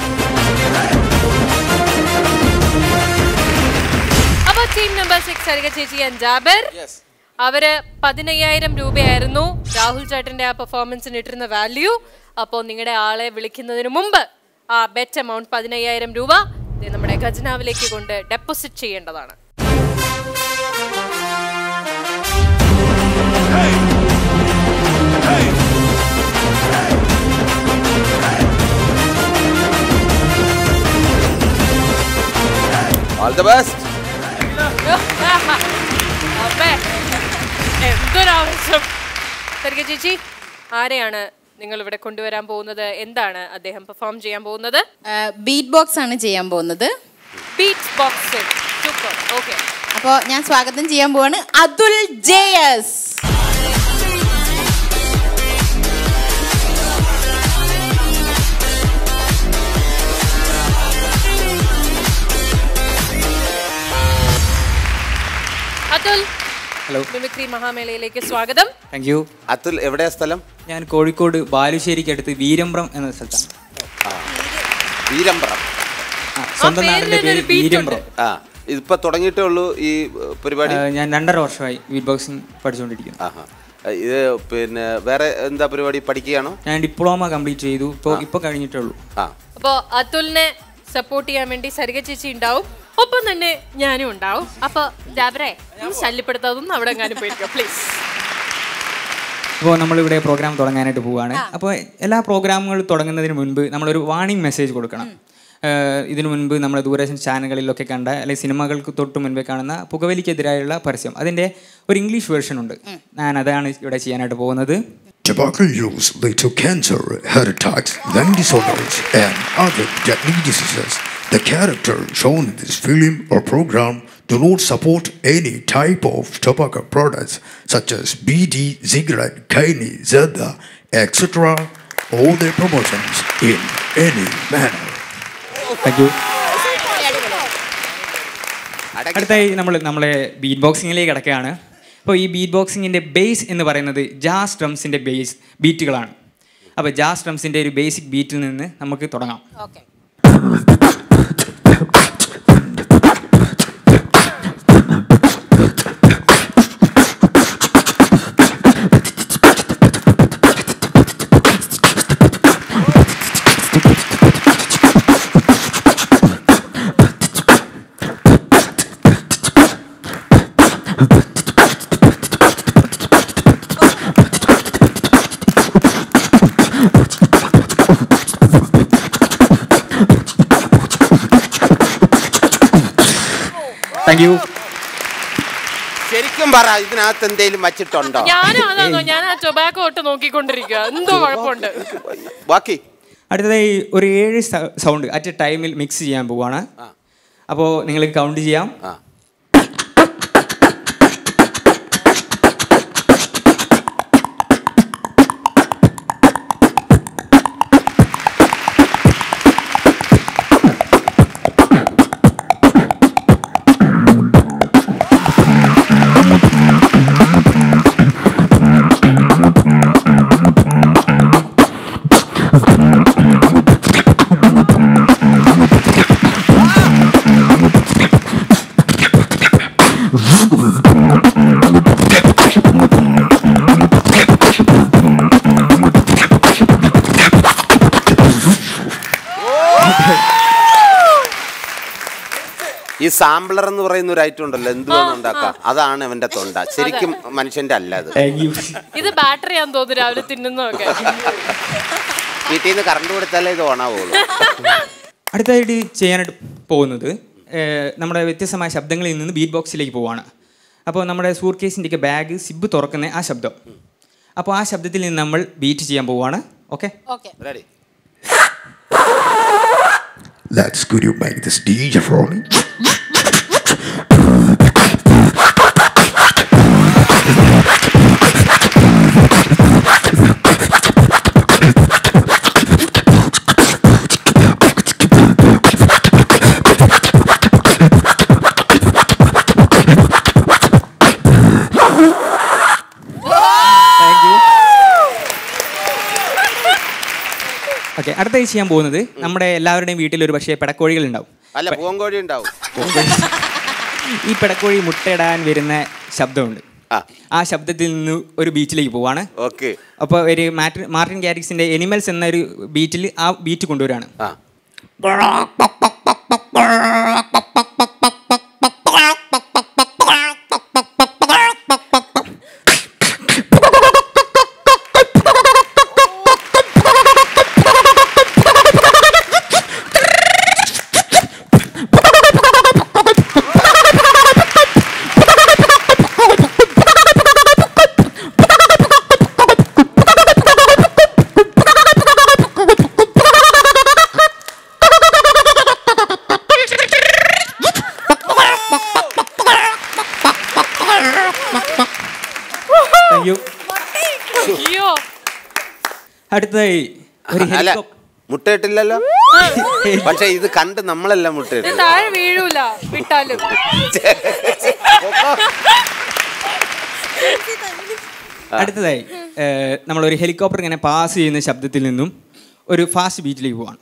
അപ്പൊ ടീം നമ്പർ സിക്സ് അരിക ചേച്ചി and ജാബിർ അവര് പതിനയ്യായിരം രൂപയായിരുന്നു രാഹുൽ ചേട്ടന്റെ ആ പെർഫോമൻസിന് ഇട്ടിരുന്ന വാല്യൂ അപ്പോൾ നിങ്ങളുടെ ആളെ വിളിക്കുന്നതിന് മുമ്പ് ആ ബെറ്റ് എമൗണ്ട് പതിനയ്യായിരം രൂപ ദേ നമ്മുടെ ഖജനാവിലേക്ക് കൊണ്ട് ഡെപ്പോസിറ്റ് ചെയ്യേണ്ടതാണ് ഓൾ ദ ബെസ്റ്റ് അപ്പേ, എന്തൊരാവശ്യം സരിക ചേച്ചി ആരെയാണ് നിങ്ങൾ ഇവിടെ കൊണ്ടുവരാൻ പോകുന്നത് എന്താണ് അദ്ദേഹം പെർഫോം ചെയ്യാൻ പോകുന്നത് ബീറ്റ് ബോക്സ് ആണ് ചെയ്യാൻ പോകുന്നത് ബീറ്റ് ബോക്സിംഗ് സൂപ്പർ ഓക്കെ അപ്പോൾ ഞാൻ സ്വാഗതം ചെയ്യാൻ പോവാണ് Atul J S Atul hello mimicry മഹാമേളയിലേക്ക് സ്വാഗതം താങ്ക് യു അതുൽ എവിടെയാ സ്ഥലം ഞാൻ കോഴിക്കോട് ബാലുശ്ശേരിക്ക് അടുത്ത് വീരമ്പ്രം എന്ന സ്ഥലത്താണ് വീരമ്പ്രം ആ, സ്വന്തം നാടിന്റെ പേര് വീരമ്പ്രം ആ ഇതിപ്പോ തുടങ്ങിയിട്ടേ ഉള്ളൂ ഈ ഏഹ്, പരിപാടി ആ, ഞാൻ രണ്ടര വർഷമായി ബീറ്റ് ബോക്സിംഗ് പഠിച്ചുകൊണ്ടിരിക്കുന്നു ആഹാ ഇത് പിന്നെ വേറെ എന്താ പരിപാടി പഠിക്കുകയാണോ ഞാൻ ഡിപ്ലോമ കംപ്ലീറ്റ് ചെയ്തു ഇപ്പോൾ ഇപ്പോൾ കഴിഞ്ഞിട്ടേ ഉള്ളൂ ആ അപ്പോൾ അതുലിനെ സപ്പോർട്ട് ചെയ്യാൻ വേണ്ടി സരിക ചേച്ചി ഉണ്ടാവും ഒപ്പം തന്നെ ഞാനും ഉണ്ടാവും അപ്പൊ ജാബറെ ശല്യപ്പെടുത്താതൊന്നും അവിടെ എങ്ങാനും പോയിരിക്കാം പ്ലീസ് ഇപ്പോൾ നമ്മളിവിടെ പ്രോഗ്രാം തുടങ്ങാനായിട്ട് പോവുകയാണ് അപ്പോൾ എല്ലാ പ്രോഗ്രാമുകൾ തുടങ്ങുന്നതിന് മുൻപ് നമ്മളൊരു വാണിംഗ് മെസ്സേജ് കൊടുക്കണം ഏഹ് ഇതിനു മുൻപ് നമ്മൾ ദൂരദർശൻ ചാനലുകളിലൊക്കെ കണ്ട അല്ലെങ്കിൽ സിനിമകൾക്ക് തൊട്ട് മുൻപേ കാണുന്ന പുകവലിക്കെതിരായുള്ള പരസ്യം അതിൻ്റെ ഒരു ഇംഗ്ലീഷ് വേർഷൻ ഉണ്ട് ഞാൻ അതാണ് ഇവിടെ ചെയ്യാനായിട്ട് പോകുന്നത് Tobacco use lead to cancer, heart attacks, lung disorders, and other deadly diseases. The character shown in this film or program do not support any type of tobacco products such as BD, cigarette, Kani, Zeda, etc. or their promotions in any manner. Thank you അടുത്തായി നമ്മൾ നമ്മളെ ബീറ്റ് ബോക്സിങ്ങിലേക്ക് കിടക്കുകയാണ് അപ്പോൾ ഈ ബീറ്റ് ബോക്സിങ്ങിൻ്റെ ബേസ് എന്ന് പറയുന്നത് ജാസ് ഡ്രംസിൻ്റെ ബേസ് ബീറ്റുകളാണ് അപ്പോൾ ജാസ് ഡ്രംസിൻ്റെ ഒരു ബേസിക് ബീറ്റിൽ നിന്ന് നമുക്ക് തുടങ്ങാം താങ്ക് യു ശരിക്കും പറ ഇതിനകത്ത് എന്തേലും വച്ചിട്ടുണ്ടോ ഞാനും അതാണോ ഞാൻ ആ ടൊബാക്കോ തൊട്ട് നോക്കിക്കൊണ്ടിരിക്കുക എന്തോ കുഴപ്പമുണ്ട് ബാക്കി അടുത്തതായി ഒരു ഏഴ് സൗണ്ട് അറ്റ് എ ടൈമിൽ മിക്സ് ചെയ്യാൻ പോവാണ് അപ്പോൾ നിങ്ങൾക്ക് കൗണ്ട് ചെയ്യാം ഈ സാമ്പിളർ എന്ന് പറയുന്ന ഒരു ഐറ്റം ഉണ്ടല്ലോ എന്തുവാണ് ഉണ്ടാക്കാം അതാണ് അവന്റെ തൊണ്ട ശരിക്കും മനുഷ്യന്റെ അല്ല അത് ഇത് ബാറ്ററി ആണെന്ന് തോന്നുന്നു രാവിലെ തിന്നുന്നതൊക്കെ വീട്ടിൽ നിന്ന് കറണ്ട് കൊടുത്താലേ ഇത് ഓണാവുള്ളൂ അടുത്തതായിട്ട് ചെയ്യാനായിട്ട് പോകുന്നത് ഏഹ്, നമ്മുടെ വ്യത്യസ്തമായ ശബ്ദങ്ങളിൽ നിന്ന് ബീറ്റ് ബോക്സിലേക്ക് പോവാണ് അപ്പോൾ നമ്മുടെ സൂർ കേസിൻ്റെയൊക്കെ ബാഗ് സിബ് തുറക്കുന്ന ആ ശബ്ദം അപ്പോൾ ആ ശബ്ദത്തിൽ നിന്ന് നമ്മൾ ബീറ്റ് ചെയ്യാൻ പോവാണ് okay ready Let's could you make this DJ for me? Thank you okay അടുത്തായി ചെയ്യാൻ പോകുന്നത് നമ്മുടെ എല്ലാവരുടെയും വീട്ടിൽ ഒരു പക്ഷേ പെടക്കോഴികൾ ഉണ്ടാവും അല്ല പൂങ്കോഴി ഉണ്ടാവും ഈ പെടക്കോഴി മുട്ടയിടാൻ വരുന്ന ശബ്ദമുണ്ട് ആ ശബ്ദത്തിൽ നിന്ന് ഒരു ബീച്ചിലേക്ക് പോവാണ് ഓക്കെ അപ്പോൾ ഒരു മാർട്ടിൻ മാർട്ടിൻ ഗാരിക്സിന്റെ എനിമൽസ് എന്ന ഒരു ബീറ്റിൽ ആ ബീറ്റ് കൊണ്ടുവരാണ് താങ്ക് യു അയ്യോ അടുത്തതായി ഒരു അല്ല ഹെലികോപ്റ്റർ മുട്ടയിട്ടില്ലല്ലോ പക്ഷെ ഇത് കണ്ട് നമ്മളല്ല മുട്ടയിട്ട് ഇത് താഴെ വീഴൂല വിട്ടാലും അടുത്തതായി ഏഹ്, നമ്മളൊരു ഹെലികോപ്റ്റർ ഇങ്ങനെ പാസ് ചെയ്യുന്ന ശബ്ദത്തിൽ നിന്നും ഒരു ഫാസ്റ്റ് ബീറ്റിലേക്ക് പോവാണ്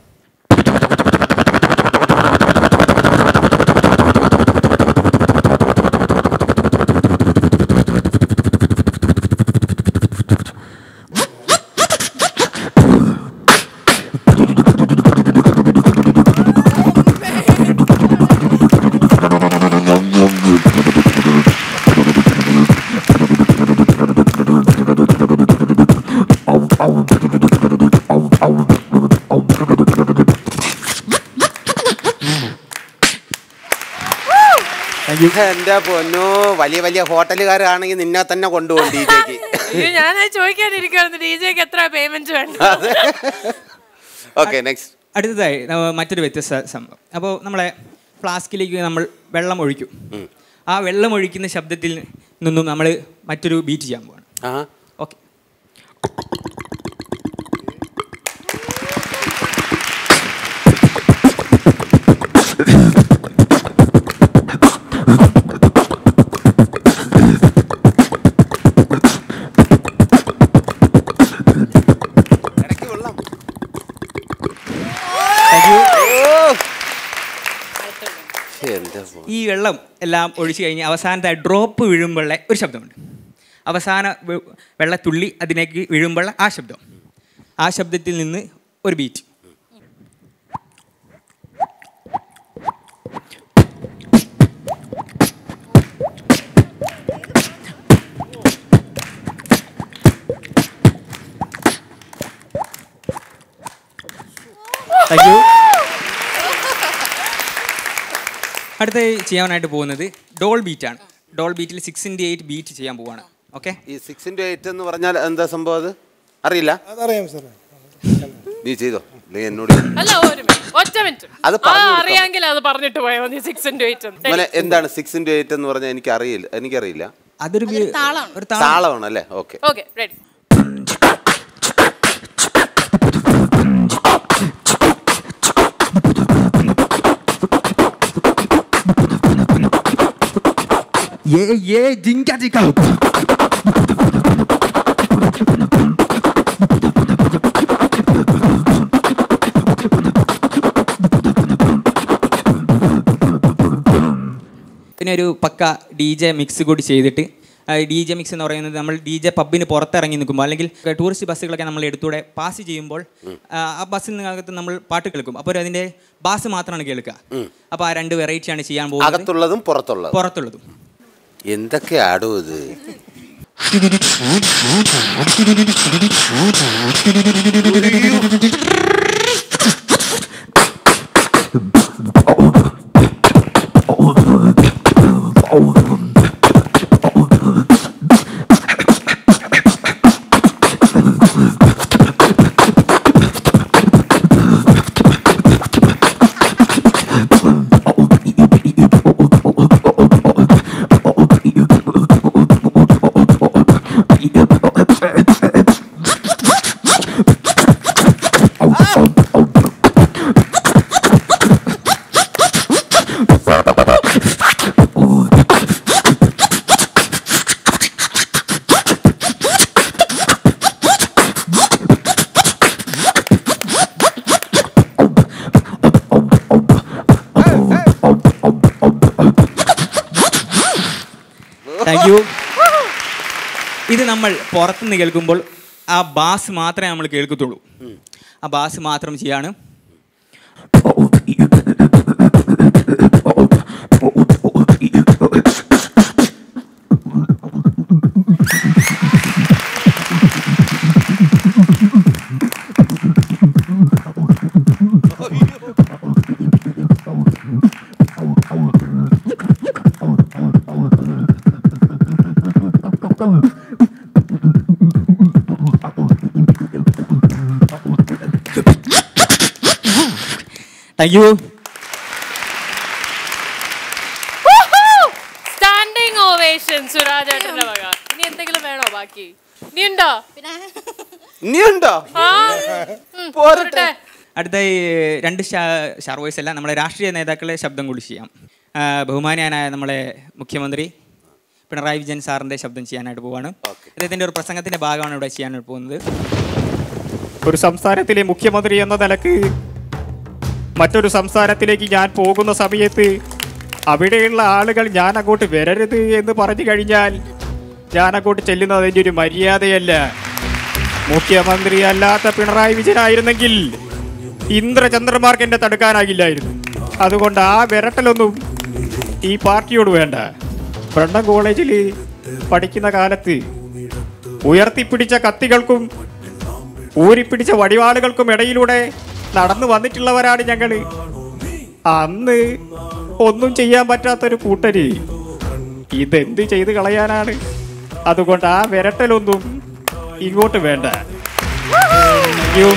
എന്റെ പൊന്നോ വലിയ വലിയ ഹോട്ടലുകാരാണെങ്കിൽ നിന്നെ തന്നെ കൊണ്ടുപോകും ഡിജെക്ക് അയ്യോ ഞാനത് ചോദിക്കാനിരിക്കുവായിരുന്നു ഡി ജെക്ക് എത്ര പേയ്മെന്റ് വേണ്ട ഓക്കെ നെക്സ്റ്റ് അടുത്തതായി നമ്മ മറ്റൊരു വ്യത്യസ്ത സംഭവം അപ്പോൾ നമ്മളെ ഫ്ലാസ്കിലേക്ക് നമ്മൾ വെള്ളം ഒഴിക്കും ആ വെള്ളം ഒഴിക്കുന്ന ശബ്ദത്തിൽ നിന്നും നമ്മൾ മറ്റൊരു ബീറ്റ് ചെയ്യാൻ പോവാണ് ഓക്കെ എന്റെ പൊന്നോ. ഈ വെള്ളം എല്ലാം ഒഴിച്ചു കഴിഞ്ഞ് അവസാനത്തെ ഡ്രോപ്പ് വീഴുമ്പോഴുള്ള ഒരു ശബ്ദമുണ്ട് അവസാന വെ- വെള്ളത്തുള്ളി അതിലേക്ക് വീഴുമ്പോൾ ആ ശബ്ദം ആ ശബ്ദത്തിൽ നിന്ന് ഒരു ബീറ്റ് താങ്ക് യു അടുത്ത ചെയ്യാനായിട്ട് പോകുന്നത് ഡോൾ ബീറ്റ് ആണ് ഡോൾ ബീറ്റിൽ സിക്സ് ഇൻറ്റു എയ്റ്റ് ബീറ്റ് ചെയ്യാൻ പോവാണ് ഓക്കെ ഈ സിക്സ് ഇൻറ്റു എയ്റ്റ് എന്ന് പറഞ്ഞാൽ എന്താ സംഭവം അത് അറിയില്ല അതറിയാം സാർ നീ ചെയ്തോ അല്ലെങ്കിൽ എന്നോട് ചെയ്യ്. അല്ല ഒരു മിനിറ്റ് ഒറ്റ മിനിറ്റ് അത് ആ പറഞ്ഞു കൊടുക്കാം. അറിയാമെങ്കിൽ അത് പറഞ്ഞിട്ട് പോയാൽ മതി സിക്സ് ഇൻറ്റു എയ്റ്റ് മോനെ എന്താണ് സിക്സ് ഇൻറ്റു എയ്റ്റ് എന്ന് പറഞ്ഞാൽ എനിക്ക് അറിയില്ല എനിക്കറിയില്ല അതൊരു താളമാണ് താളമാണ് അല്ലേ okay okay ready Yeah, yeah, dinga dinga. പിന്നെ ഒരു പക്ക ഡി ജെ മിക്സ് കൂടി ചെയ്തിട്ട് ഡി ജെ മിക്സ് എന്ന് പറയുന്നത് നമ്മൾ ഡി ജെ പബ്ബിന് പുറത്തിറങ്ങി നിൽക്കുമ്പോൾ അല്ലെങ്കിൽ ടൂറിസ്റ്റ് ബസ്സുകളൊക്കെ നമ്മൾ എടുത്തൂടെ പാസ് ചെയ്യുമ്പോൾ ആ, ആ ബസ്സിൽ നിന്നകത്ത് നമ്മൾ പാട്ട് കേൾക്കും അപ്പോൾ അതിൻ്റെ ബാസ് മാത്രമാണ് കേൾക്കുക അപ്പോൾ ആ രണ്ട് വെറൈറ്റിയാണ് ചെയ്യാൻ പോകുന്നത് അകത്തുള്ളതും പുറത്തുള്ളതും പുറത്തുള്ളതും എന്തൊക്കെ ആടോ ഇത് നമ്മൾ പുറത്തുനിന്ന് കേൾക്കുമ്പോൾ ആ ബാസ് മാത്രമേ നമ്മൾ കേൾക്കത്തുള്ളൂ ആ ബാസ് മാത്രം ചെയ്യാണ് thank you standing ovation Suraj ഏട്ടന്റെ വക ഇനി എന്തെങ്കിലും വേണോ ബാക്കി ഇനി ഉണ്ടോ ഇനിയുണ്ടോ ആ ഉം, പോരട്ടെ അടുത്തായി രണ്ട് ഷാർ വോയിസ് അല്ല നമ്മുടെ രാഷ്ട്രീയ നേതാക്കളെ ശബ്ദം കൂടി ചെയ്യാം ആ, ബഹുമാനിയാനായ നമ്മളെ മുഖ്യമന്ത്രി പിണറായി വിജയൻ സാറിൻ്റെ ശബ്ദം ചെയ്യാനായിട്ട് പോവാണ് അദ്ദേഹത്തിൻ്റെ ഒരു പ്രസംഗത്തിൻ്റെ ഭാഗമാണ് ഇവിടെ ചെയ്യാനായിട്ട് പോകുന്നത് ഒരു സംസ്ഥാനത്തിലെ മുഖ്യമന്ത്രി എന്ന നിലക്ക് മറ്റൊരു സംസ്ഥാനത്തിലേക്ക് ഞാൻ പോകുന്ന സമയത്ത് അവിടെയുള്ള ആളുകൾ ഞാൻ അങ്ങോട്ട് വരരുത് എന്ന് പറഞ്ഞു കഴിഞ്ഞാൽ ഞാൻ അങ്ങോട്ട് ചെല്ലുന്നത് അതിൻ്റെ ഒരു മര്യാദയല്ല മുഖ്യമന്ത്രി അല്ലാത്ത പിണറായി വിജയനായിരുന്നെങ്കിൽ ഇന്ദ്രചന്ദ്രമാർക്ക് എന്നെ തടുക്കാനാകില്ലായിരുന്നു അതുകൊണ്ട് ആ വിരട്ടലൊന്നും ഈ പാർട്ടിയോട് വേണ്ട ബ്രണ്ടൻ കോളേജിൽ പഠിക്കുന്ന കാലത്ത് ഉയർത്തിപ്പിടിച്ച കത്തികൾക്കും ഊരിപ്പിടിച്ച വടിവാളുകൾക്കും ഇടയിലൂടെ നടന്നു വന്നിട്ടുള്ളവരാണ് ഞങ്ങൾ അന്ന് ഒന്നും ചെയ്യാൻ പറ്റാത്തൊരു കൂട്ടര് ഇതെന്ത് ചെയ്ത് കളയാനാണ് അതുകൊണ്ട് ആ വിരട്ടലൊന്നും ഇങ്ങോട്ട് വേണ്ട Thank you.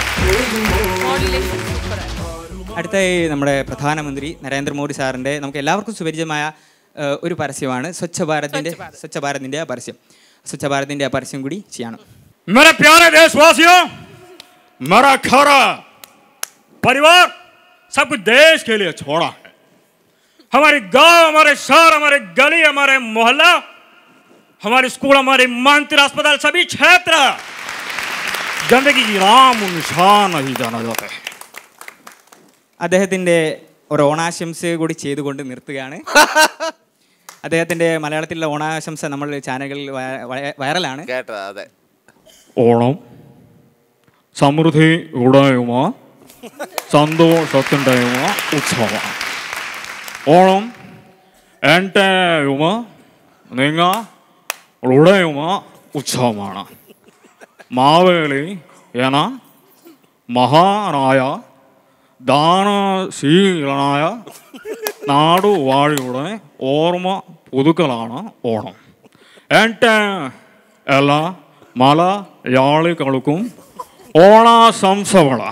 അടുത്തായി നമ്മുടെ പ്രധാനമന്ത്രി നരേന്ദ്രമോദി സാറിൻ്റെ നമുക്ക് എല്ലാവർക്കും സുപരിചിതമായ ആ, ഒരു പരസ്യമാണ് സ്വച്ഛ ഭാരതിൻ്റെ സ്വച്ഛ ഭാരതിൻ്റെ ആ പരസ്യം സ്വച്ഛ ഭാരതിൻ്റെ ആ പരസ്യം കൂടി ചെയ്യണം मेरे प्यारे देशवासियों मेरा घर परिवार सब कुछ देश के लिए छोड़ा है हमारे गांव हमारे शहर हमारे गली हमारे मोहल्ला हमारे स्कूल हमारे मंदिर अस्पताल सभी क्षेत्र गंदगी की राम निशान नहीं जाना जाता है അദ്ദേഹത്തിൻ്റെ ഒരു ഓണാശംസ കൂടി ചെയ്തുകൊണ്ട് നിർത്തുകയാണ് അദ്ദേഹത്തിൻ്റെ മലയാളത്തിലുള്ള ഓണാശംസ നമ്മൾ ചാനലുകളിൽ വയ- വയ- വൈറലാണ് കേട്ടോ അതെ ഓണം സമൃദ്ധിയുടെയുമ സന്തോഷത്തിൻ്റെയുമ ഉത്സവമാണ് ഓണം എൻ്റെയുമ നിങ്ങളുടെയുമ ഉത്സവമാണ് മാവേലി എന മഹാനായ ദാനശീലനായ നാടുവാഴിയുടെ ഓർമ്മ പുതുക്കലാണ് ഓണം എൻ്റെ എല്ലാ മലയാളികൾക്കും ഓണാശംസകള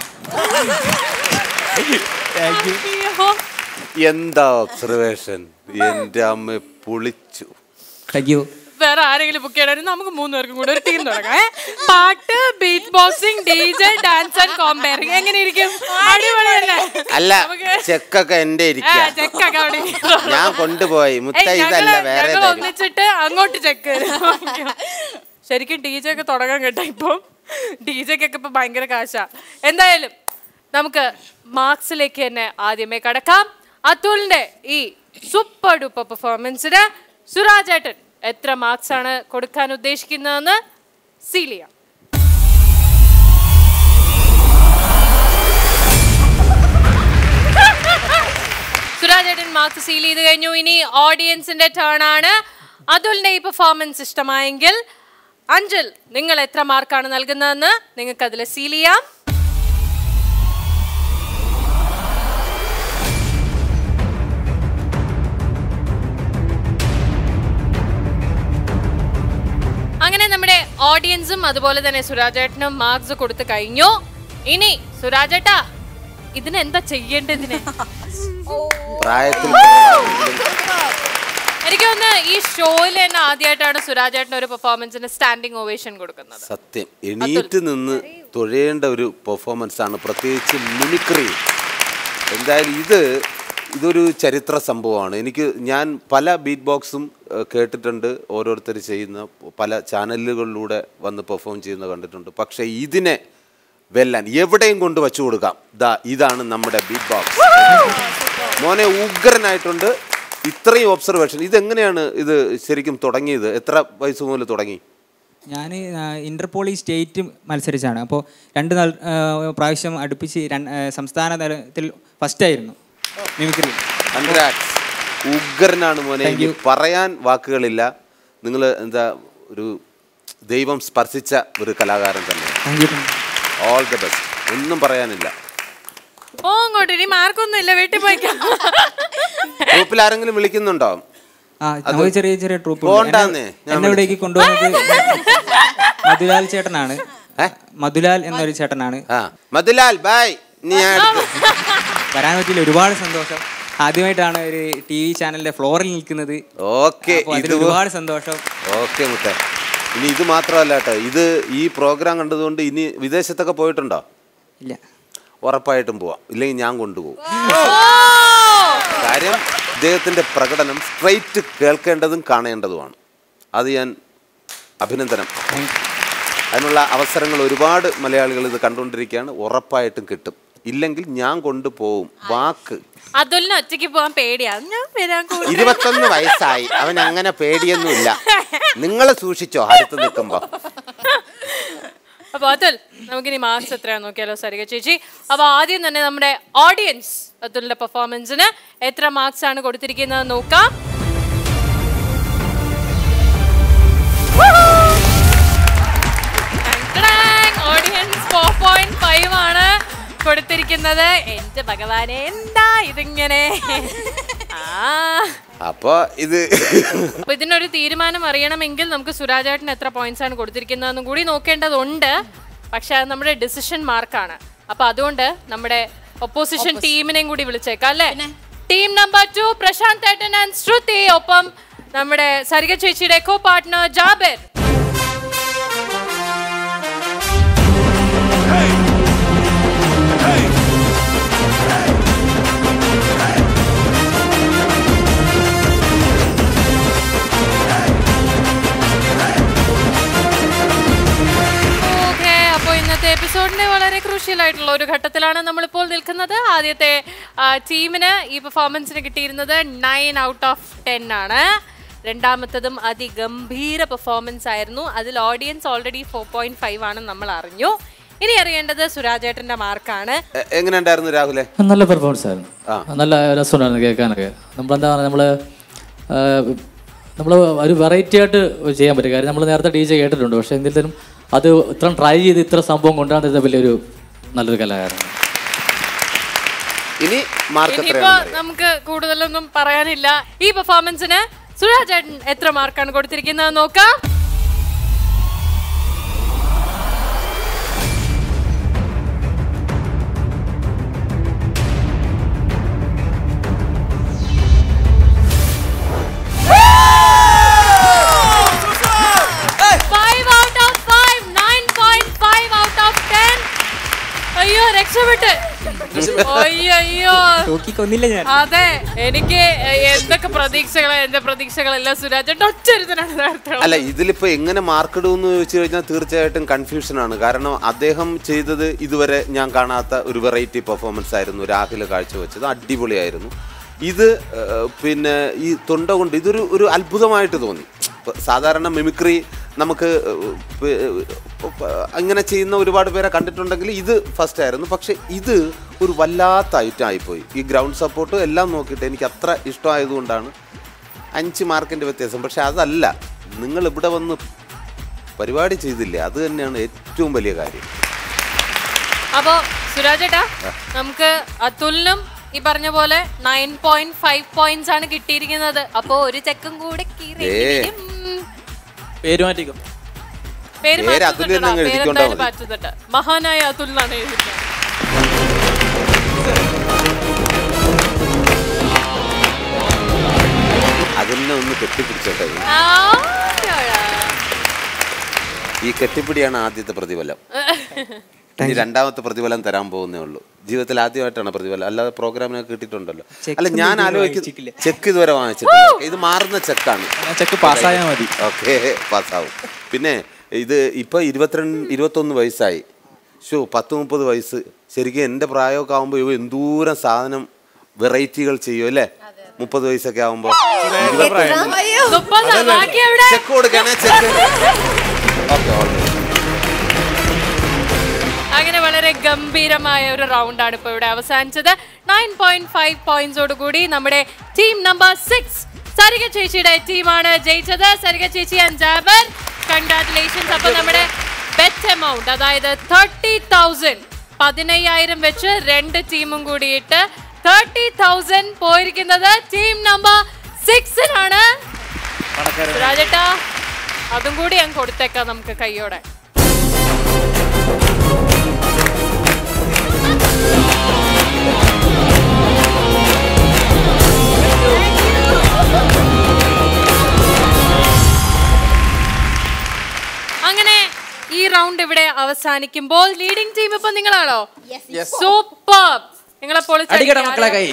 എന്താ ഒബ്സർവേഷൻ എന്റെ അമ്മ പൊളിച്ചു താങ്ക് യു വേറെ ആരെങ്കിലും ബുക്ക് ചെയ്യണമായിരുന്നു നമുക്ക് മൂന്ന് പേർക്കും കൂടെ ഒരു ടീം തുടങ്ങാം ഏ? പാട്ട് beat boxing D J dance and compering എങ്ങനെ ഇരിക്കും അടിപൊളിയല്ലേ അല്ല നമുക്ക് ചെക്കൊക്കെ എന്റെ ആ, ഇരിക്കാം ചെക്കൊക്കെ അവിടെ ഇരിക്കും. ഞാൻ കൊണ്ടുപോയി മുത്ത ഏയ്, ഇതല്ല ഞങ്ങള് വേറെ ഞങ്ങള് തരും. ഒന്നിച്ചിട്ട് അങ്ങോട്ട് ചെക്ക് ശരിക്കും ഡി ജെ ഒക്കെ തുടങ്ങാൻ കേട്ടോ ഇപ്പം ഡി ജെക്കൊക്കെ ഇപ്പൊ ഭയങ്കര കാശാ എന്തായാലും നമുക്ക് മാർക്സിലേക്ക് തന്നെ ആദ്യമേ കടക്കാം അതുലിന്റെ ഈ സൂപ്പർ ഡൂപ്പർ പെർഫോമൻസിന് സുരാജേട്ടൻ എത്ര മാർക്സ് ആണ് കൊടുക്കാൻ ഉദ്ദേശിക്കുന്നതെന്ന് സീൽ ചെയ്യാം സുരാജേട്ടൻ മാർക്സ് സീൽ ചെയ്ത് കഴിഞ്ഞു ഇനി ഓഡിയൻസിന്റെ ടേൺ ആണ് അതുലിന്റെ ഈ പെർഫോമൻസ് ഇഷ്ടമായെങ്കിൽ അഞ്ചൽ നിങ്ങൾ എത്ര മാർക്കാണ് നൽകുന്നതെന്ന് നിങ്ങൾക്ക് അതിൽ സീൽ ചെയ്യാം അങ്ങനെ നമ്മുടെ ഓഡിയൻസും അതുപോലെ തന്നെ സുരാജേട്ടനും മാർക്സ് കൊടുത്തു കഴിഞ്ഞു ഇനി സുരാജേട്ടാ ഇതിന് എന്താ ചെയ്യേണ്ടതിന് പ്രായത്തിൽ എനിക്ക് തോന്നുന്നു ഈ ഷോയിൽ തന്നെ ആദ്യമായിട്ടാണ് സുരാജേട്ടൻ ഒരു പെർഫോമൻസിന് സ്റ്റാൻഡിങ് ഓവേഷൻ കൊടുക്കുന്നത് സത്യം എണീറ്റ് നിന്ന് തൊഴേണ്ട ഒരു പെർഫോമൻസ് ആണ് പ്രത്യേകിച്ച് മിമിക്രി എന്തായാലും ഇത് ഇതൊരു ചരിത്ര സംഭവമാണ് എനിക്ക് ഞാൻ പല ബീറ്റ് ബോക്സും ഏഹ്, കേട്ടിട്ടുണ്ട് ഓരോരുത്തർ ചെയ്യുന്ന പല ചാനലുകളിലൂടെ വന്ന് പെർഫോം ചെയ്യുന്ന കണ്ടിട്ടുണ്ട് പക്ഷേ ഇതിനെ വെല്ലാൻ എവിടെയും കൊണ്ട് വെച്ചു കൊടുക്കാം ദാ ഇതാണ് നമ്മുടെ ബീറ്റ് ബോക്സ് മോനെ ഉഗ്രനായിട്ടുണ്ട് ഇത്രയും ഒബ്സർവേഷൻ ഇതെങ്ങനെയാണ് ഇത് ശരിക്കും തുടങ്ങിയത് എത്ര വയസ്സ് മുതൽ തുടങ്ങി ഞാൻ ഇന്റർപോളി സ്റ്റേറ്റ് മത്സരിച്ചാണ് അപ്പോൾ രണ്ട് നാൾ ആ, പ്രാവശ്യം അടുപ്പിച്ച് രണ്ട് ആ, സംസ്ഥാന തലത്തിൽ ഫസ്റ്റ് ആയിരുന്നു മിമിക്രി Congrats. ഉഗ്രനാണ് മോനെ Thank ഇനി you. പറയാൻ വാക്കുകളില്ല നിങ്ങൾ എന്താ ഒരു ദൈവം സ്പർശിച്ച ഒരു കലാകാരൻ തന്നെ thank you all the best ഒന്നും പറയാനില്ല ഓ അങ്ങോട്ട് ഇനി മാർക്കൊന്നും ഇല്ല വീട്ടിൽ പോയിക്കാം ഗ്രൂപ്പിൽ ആരെങ്കിലും വിളിക്കുന്നുണ്ടോ ആ നമുക്ക് ചെറിയ ചെറിയ ട്രൂപ്പ് പോണ്ടാന്നേ, ഞാൻ എന്നെ ഇവിടേക്ക് കൊണ്ടുവന്നത് മധുലാൽ ചേട്ടനാണ് മധുലാൽ എന്നൊരു ചേട്ടനാണ് മധുലാൽ ബൈ നീ ഞാൻ എടുത്ത്. വരാൻ പറ്റിയില്ല ഒരുപാട് സന്തോഷം ആദ്യമായിട്ടാണ് ഒരു ടി വി ചാനലിന്റെ ഫ്ലോറിൽ നിൽക്കുന്നത് ഓക്കെ അപ്പൊ അതിൽ ഇത് ഒരുപാട് സന്തോഷം ഓക്കെ മുത്തേ ഇനി ഇത് മാത്രമല്ല കേട്ടോ ഇത് ഈ പ്രോഗ്രാം കണ്ടതുകൊണ്ട് ഇനി വിദേശത്തൊക്കെ പോയിട്ടുണ്ടോ ഇല്ല ഉറപ്പായിട്ടും പോവാം ഇല്ലെങ്കിൽ ഞാൻ കൊണ്ടുപോകും കാര്യം ഇദ്ദേഹത്തിന്റെ പ്രകടനം സ്ട്രൈറ്റ് കേൾക്കേണ്ടതും കാണേണ്ടതുമാണ് അത് ഞാൻ അഭിനന്ദനം അതിനുള്ള അവസരങ്ങൾ ഒരുപാട് മലയാളികൾ ഇത് കണ്ടുകൊണ്ടിരിക്കുകയാണ് ഉറപ്പായിട്ടും കിട്ടും ഇല്ലെങ്കിൽ ഞാൻ കൊണ്ടുപോകും വാക്ക് അതുലിന് ഒറ്റയ്ക്ക് പോകാൻ പേടിയാ ഞാൻ വരാൻ കൂടെ ഇരുപത്തൊന്ന് വയസ്സായി അവൻ അങ്ങനെ പേടിയൊന്നുമില്ല നിങ്ങൾ സൂക്ഷിച്ചോ അടുത്ത് നിൽക്കുമ്പോ അപ്പൊ അതുൽ നമുക്കിനി മാർക്സ് എത്രയാന്ന് നോക്കിയാലോ സരിക ചേച്ചി അപ്പൊ ആദ്യം തന്നെ നമ്മുടെ ഓഡിയൻസ് അതുലിന്റെ പെർഫോമൻസിന് എത്ര മാർക്സ് ആണ് കൊടുത്തിരിക്കുന്നത് നോക്കാം ഓഡിയൻസ് ഫോർ പോയിന്റ് ഫൈവ് ആണ് കൊടുത്തിരിക്കുന്നത് എന്റെ ഭഗവാനെ എന്താ ഇതിങ്ങനെ ആ അപ്പൊ ഇത് അപ്പൊ ഇതിനൊരു തീരുമാനം അറിയണമെങ്കിൽ നമുക്ക് സുരാജേട്ടൻ എത്ര പോയിന്റ്സ് ആണ് കൊടുത്തിരിക്കുന്നതെന്നും കൂടി നോക്കേണ്ടതുണ്ട് പക്ഷെ അത് നമ്മുടെ ഡിസിഷൻ മാർക്കാണ് അപ്പൊ അതുകൊണ്ട് നമ്മുടെ ഒപ്പോസിഷൻ ടീമിനെയും കൂടി വിളിച്ചേക്കാം അല്ലേ ടീം നമ്പർ ടു പ്രശാന്ത് ഏട്ടൻ ആൻഡ് ശ്രുതി ഒപ്പം നമ്മുടെ സരിക ചേച്ചിയുടെ കോ പാർട്ട്ണർ ജാബിർ ഓക്കെ അപ്പോൾ ഇന്നത്തെ എപ്പിസോഡിന്റെ വളരെ ക്രൂഷ്യൽ ആയിട്ടുള്ള ഒരു ഘട്ടത്തിലാണ് നമ്മളിപ്പോൾ നിൽക്കുന്നത് ആദ്യത്തെ ആ, ടീമിന് ഈ പെർഫോമൻസിന് കിട്ടിയിരുന്നത് നയൻ ഔട്ട് ഓഫ് ടെൻ ആണ് രണ്ടാമത്തതും അതിഗംഭീര പെർഫോമൻസ് ആയിരുന്നു അതിൽ audience already four point five ആണ് നമ്മൾ അറിഞ്ഞു ഇനി അറിയേണ്ടത് സുരാജേട്ടന്റെ മാർക്കാണ് എ- എങ്ങനെയുണ്ടായിരുന്നു രാഹുലെ നല്ല പെർഫോമൻസ് ആയിരുന്നു നല്ല രസമുണ്ടായിരുന്നു കേൾക്കാനൊക്കെ നമ്മളെന്താ പറയുക നമ്മൾ നമ്മൾ ഒരു വെറൈറ്റി ആയിട്ട് ചെയ്യാൻ പറ്റും കാര്യം നമ്മൾ നേരത്തെ ഡി ജെ കേട്ടിട്ടുണ്ട് പക്ഷേ എന്തിലും അത് ഇത്ര ട്രൈ ചെയ്ത് ഇത്ര സംഭവം കൊണ്ടുവന്നത് വലിയൊരു നല്ലൊരു കലാകാരനാണ് ഇനി മാർക്ക് ഇനിയിപ്പോ എത്രയാണ് നമുക്ക് കൂടുതലൊന്നും പറയാനില്ല ഈ പെർഫോമൻസിന് സുരാജേട്ടൻ എത്ര മാർക്കാണ് കൊടുത്തിരിക്കുന്നത് നോക്കാം Five out of five, 9.5 out of 10. അയ്യോ രക്ഷപ്പെട്ട് അയ്യോ അയ്യോ തൂക്കിക്കൊന്നില്ല ഞാൻ അതെ എനിക്ക് എന്തൊക്കെ പ്രതീക്ഷകൾ എന്റെ പ്രതീക്ഷകളെല്ലാം സുരാജേട്ടൻ ഒറ്റരുത്തനാണ് നേരത്തെ അല്ല ഇതിലിപ്പോ എങ്ങനെ മാർക്ക് ഇടുമെന്ന് ചോദിച്ചു കഴിഞ്ഞാൽ തീർച്ചയായിട്ടും കൺഫ്യൂഷൻ ആണ് കാരണം അദ്ദേഹം ചെയ്തത് ഇതുവരെ ഞാൻ കാണാത്ത ഒരു വെറൈറ്റി പെർഫോമൻസ് ആയിരുന്നു രാഹുൽ കാഴ്ചവെച്ചത് അടിപൊളിയായിരുന്നു ഇത് ഏഹ്, പിന്നെ ഈ തൊണ്ട കൊണ്ട് ഇതൊരു ഒരു അത്ഭുതമായിട്ട് തോന്നി ഇപ്പൊ സാധാരണ മിമിക്രി നമുക്ക് ഏഹ്, പ്- ഏഹ്, അങ്ങനെ ചെയ്യുന്ന ഒരുപാട് പേരെ കണ്ടിട്ടുണ്ടെങ്കിൽ ഇത് ഫസ്റ്റ് ആയിരുന്നു പക്ഷെ ഇത് ഒരു വല്ലാത്ത ഐറ്റം ആയിപ്പോയി ഈ ഗ്രൗണ്ട് സപ്പോർട്ട് എല്ലാം നോക്കിയിട്ട് എനിക്ക് അത്ര ഇഷ്ടമായതുകൊണ്ടാണ് അഞ്ച് മാർക്കിൻ്റെ വ്യത്യാസം പക്ഷെ അതല്ല നിങ്ങൾ ഇവിടെ വന്ന് പരിപാടി ചെയ്തില്ലേ അത് തന്നെയാണ് ഏറ്റവും വലിയ കാര്യം അപ്പോ സുരാജേട്ടാ നമുക്ക് അതുലിനും ഈ പറഞ്ഞ പോലെ നയൻ പോയിന്റ് ഫൈവ് പോയിന്റ്സ് ആണ് കിട്ടിയിരിക്കുന്നത് അപ്പോ ഒരു ചെക്കും കൂടെ കീറി ഏ. ഉം. പേര് മാറ്റിക്കും പേര് പേര് അതുൽ മാറ്റുന്നുണ്ട് എന്നങ്ങ് പേര് എഴുതിക്കൊണ്ടാ എന്തായാലും മതി. മാറ്റുന്നുണ്ട് മഹാനായ അതുൽ എന്നാണ് എഴുതിയിട്ടുള്ളത് അതിനെ ഒന്ന് കെട്ടിപ്പിടിച്ചോട്ടെ ആ, ഈ കെട്ടിപ്പിടിയാണ് ആദ്യത്തെ പ്രതിഫലം ഇനി രണ്ടാമത്തെ പ്രതിഫലം തരാൻ പോകുന്നേ ഉള്ളൂ ജീവിതത്തിൽ ആദ്യമായിട്ടാണ് പ്രതിഫലം അല്ലാതെ പ്രോഗ്രാമിനൊക്കെ കിട്ടിയിട്ടുണ്ടല്ലോ ചെക്ക് അല്ല ഞാൻ ഒന്നും ഇതുവരെ ആലോചിക്കും വാങ്ങിച്ചിട്ടില്ല. ചെക്ക് ഇതുവരെ വാങ്ങിച്ചിട്ടില്ല ഇത് മാറുന്ന ചെക്കാണ് ചെക്ക് പാസ്സായാൽ മതി ഓക്കെ പാസ്സാവും പിന്നെ ഇത് ഇപ്പൊ ഇരുപത്തിരണ്ട് ഇരുപത്തൊന്ന് വയസ്സായി ഷോ പത്ത് മുപ്പത് വയസ്സ് ശരിക്കും എൻ്റെ പ്രായമൊക്കെ ആകുമ്പോൾ ഇവ എന്തൂരം സാധനം വെറൈറ്റികൾ ചെയ്യും അല്ലേ മുപ്പത് വയസ്സൊക്കെ ആകുമ്പോൾ മുപ്പതാ, ബാക്കി എവിടെ? ചെക്ക് കൊടുക്കണേ ചെക്ക് ഓക്കെ ഓൾ അങ്ങനെ വളരെ ഗംഭീരമായ ഒരു റൗണ്ടാണ് ഇപ്പോൾ ഇവിടെ അവസാനിച്ചത് നയൻ പോയിന്റ് ഫൈവ് പോയിന്റ്സോട് കൂടി നമ്മുടെ ടീം നമ്പർ സിക്സ് സരിക ചേച്ചിയുടെ ടീമാണ് ജയിച്ചത് സരിക ചേച്ചി ആൻഡ് ജാബർ കൺഗ്രാറ്റുലേഷൻസ് അപ്പൊ നമ്മുടെ ബെറ്റ് എമൗണ്ട് അതായത് തേർട്ടി തൗസൻഡ് പതിനയ്യായിരം വെച്ച് രണ്ട് ടീമും കൂടിയിട്ട് തേർട്ടി തൗസൻഡ് പോയിരിക്കുന്നത് ടീം നമ്പർ സിക്സിനാണ് രാജേട്ടാ അതും കൂടി ഞാൻ കൊടുത്തേക്കാം നമുക്ക് കൈയോടെ അങ്ങനെ ഈ റൗണ്ട് ഇവിടെ അവസാനിക്കുമ്പോൾ ലീഡിംഗ് ടീം ഇപ്പൊ നിങ്ങളാണോ സൂപ്പർ നിങ്ങളെ അടിക്കട്ടെ മക്കളെ കൈ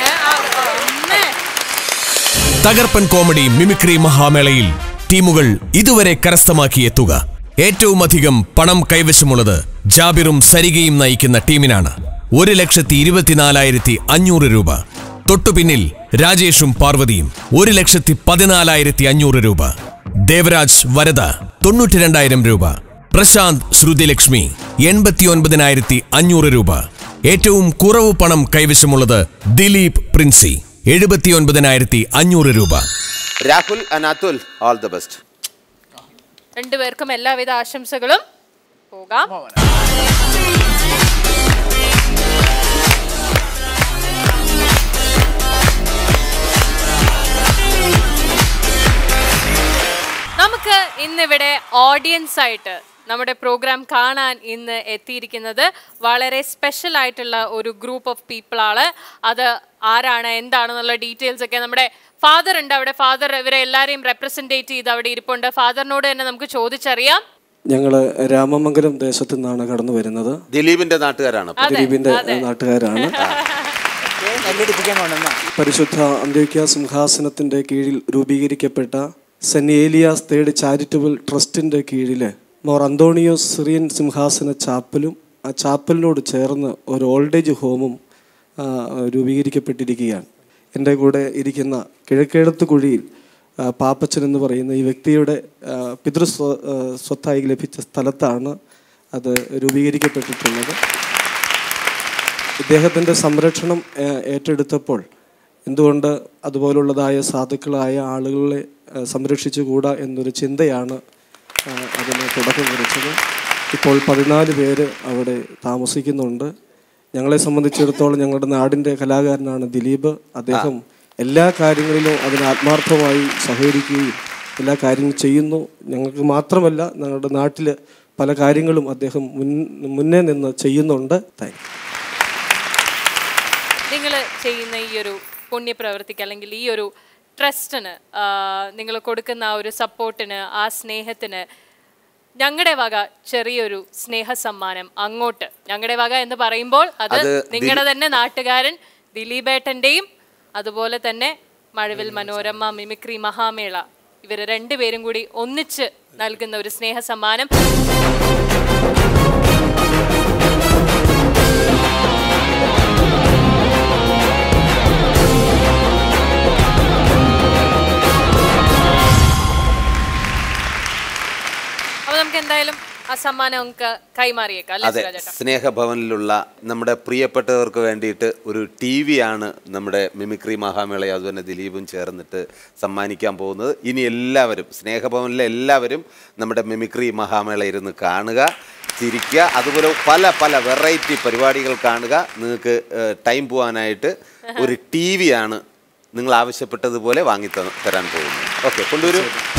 തകർപ്പൻ കോമഡി മിമിക്രി മഹാമേളയിൽ ടീമുകൾ ഇതുവരെ കരസ്ഥമാക്കിയ തുക ഏറ്റവും അധികം പണം കൈവശമുള്ളത് ജാബിറും സരികയും നയിക്കുന്ന ടീമിനാണ് ഒരു ലക്ഷത്തി ഇരുപത്തിനാലായിരത്തി അഞ്ഞൂറ് രൂപ തൊട്ടുപിന്നിൽ രാജേഷും പാർവതിയും ഒരു ലക്ഷത്തി പതിനാലായിരത്തി അഞ്ഞൂറ് രൂപ ദേവരാജ് വരദ തൊണ്ണൂറ്റി രണ്ടായിരം രൂപ പ്രശാന്ത് ശ്രുതിലക്ഷ്മി എൺപത്തിയൊൻപതിനായിരത്തി അഞ്ഞൂറ് രൂപ ഏറ്റവും കുറവ് പണം കൈവശമുള്ളത് ദിലീപ് പ്രിൻസി എഴുപത്തിയൊൻപതിനായിരത്തി അഞ്ഞൂറ് രൂപ Rahul and Atul all the best രണ്ടുപേർക്കും എല്ലാവിധ ആശംസകളും പോകാം നമുക്ക് ഇന്നിവിടെ ഓഡിയൻസ് ആയിട്ട് നമ്മുടെ പ്രോഗ്രാം കാണാൻ ഇന്ന് എത്തിയിരിക്കുന്നത് വളരെ സ്പെഷ്യൽ ആയിട്ടുള്ള ഒരു ഗ്രൂപ്പ് ഓഫ് പീപ്പിൾ ആണ് അത് ആരാണ് എന്താണെന്നുള്ള ഡീറ്റെയിൽസ് ഒക്കെ നമ്മുടെ ഫാദർ ഉണ്ട് അവിടെ ഫാദർ ഇവരെ എല്ലാവരെയും റെപ്രസെൻറ്റേറ്റ് ചെയ്ത് അവിടെ ഇരിപ്പുണ്ട് ഫാദറിനോട് തന്നെ നമുക്ക് ചോദിച്ചറിയാം ഞങ്ങൾ രാമമംഗലം ദേശത്തു നിന്നാണ് കടന്നു വരുന്നത് ദിലീപിന്റെ നാട്ടുകാരാണ് അതെ, ദിലീപിന്റെ അതെ. നാട്ടുകാരാണ് നെല്ലടിപ്പിക്കാൻ കൊണ്ടുവന്ന പരിശുദ്ധ അന്ത്യോക്യ സിംഹാസനത്തിന്റെ കീഴിൽ രൂപീകരിക്കപ്പെട്ട സെന്റ് ഏലിയാസ് തേർഡ് ചാരിറ്റബിൾ ട്രസ്റ്റിന്റെ കീഴില് മോർ അന്തോണിയോസ് സിറിയൻ സിംഹാസന ചാപ്പലും ആ ചാപ്പലിനോട് ചേർന്ന് ഒരു ഓൾഡ് ഏജ് ഹോമും ആ, രൂപീകരിക്കപ്പെട്ടിരിക്കുകയാണ് എൻ്റെ കൂടെ ഇരിക്കുന്ന കിഴക്കേടത്ത് കുഴിയിൽ ആ, പാപ്പച്ചൻ എന്ന് പറയുന്ന ഈ വ്യക്തിയുടെ ആ, പിതൃ സ്വ- ആ, സ്വത്തായി ലഭിച്ച സ്ഥലത്താണ് അത് രൂപീകരിക്കപ്പെട്ടിട്ടുള്ളത് ഇദ്ദേഹത്തിൻ്റെ സംരക്ഷണം ഏഹ്, ഏറ്റെടുത്തപ്പോൾ എന്തുകൊണ്ട് അതുപോലുള്ളതായ സാധുക്കളായ ആളുകളെ ഏഹ്, സംരക്ഷിച്ചുകൂടാ എന്നൊരു ചിന്തയാണ് ഏഹ്, അതിന് തുടക്കം കുറിച്ചത് ഇപ്പോൾ പതിനാല് പേര് അവിടെ താമസിക്കുന്നുണ്ട് ഞങ്ങളെ സംബന്ധിച്ചിടത്തോളം ഞങ്ങളുടെ നാടിൻ്റെ കലാകാരനാണ് ദിലീപ് അദ്ദേഹം എല്ലാ കാര്യങ്ങളിലും അതിന് ആത്മാർത്ഥമായി സഹകരിക്കുകയും എല്ലാ കാര്യങ്ങളും ചെയ്യുന്നു ഞങ്ങൾക്ക് മാത്രമല്ല ഞങ്ങളുടെ നാട്ടിൽ പല കാര്യങ്ങളും അദ്ദേഹം മുൻ മുന്നേ നിന്ന് ചെയ്യുന്നുണ്ട് താങ്ക് യു നിങ്ങൾ ചെയ്യുന്ന ഈ ഒരു പുണ്യപ്രവൃത്തിക്ക് അല്ലെങ്കിൽ ഈ ഒരു ട്രസ്റ്റിന് നിങ്ങൾ കൊടുക്കുന്ന ആ ഒരു സപ്പോർട്ടിന് ആ സ്നേഹത്തിന് ഞങ്ങളുടെ വക ചെറിയൊരു സ്നേഹ സമ്മാനം അങ്ങോട്ട് ഞങ്ങളുടെ വക എന്ന് പറയുമ്പോൾ അത് അത് നിങ്ങളുടെ തന്നെ നാട്ടുകാരൻ ദിലീപേട്ടൻ്റെയും അതുപോലെ തന്നെ മഴവിൽ മനോരമ മിമിക്രി മഹാമേള ഇവർ രണ്ടുപേരും കൂടി ഒന്നിച്ച് നൽകുന്ന ഒരു സ്നേഹ സമ്മാനം അപ്പൊ നമുക്ക് എന്തായാലും ആ സമ്മാനം നമുക്ക് കൈമാറിയേക്കാം അല്ലേ അതെ സുരാജേട്ടാ സ്നേഹഭവനിലുള്ള നമ്മുടെ പ്രിയപ്പെട്ടവർക്ക് വേണ്ടിയിട്ട് ഒരു ടി വിയാണ് നമ്മുടെ മിമിക്രി മഹാമേള അതുപോലെ തന്നെ ദിലീപും ചേർന്നിട്ട് സമ്മാനിക്കാൻ പോകുന്നത് ഇനി എല്ലാവരും സ്നേഹഭവനിലെ എല്ലാവരും നമ്മുടെ മിമിക്രി മഹാമേള ഇരുന്ന് കാണുക ചിരിക്കുക അതുപോലെ പല പല വെറൈറ്റി പരിപാടികൾ കാണുക നിങ്ങൾക്ക് ടൈം പോകാനായിട്ട് ഒരു ടി വിയാണ് നിങ്ങൾ ആവശ്യപ്പെട്ടതുപോലെ വാങ്ങി ത- തരാൻ പോകുന്നത് ഓക്കെ കൊണ്ടുവരൂ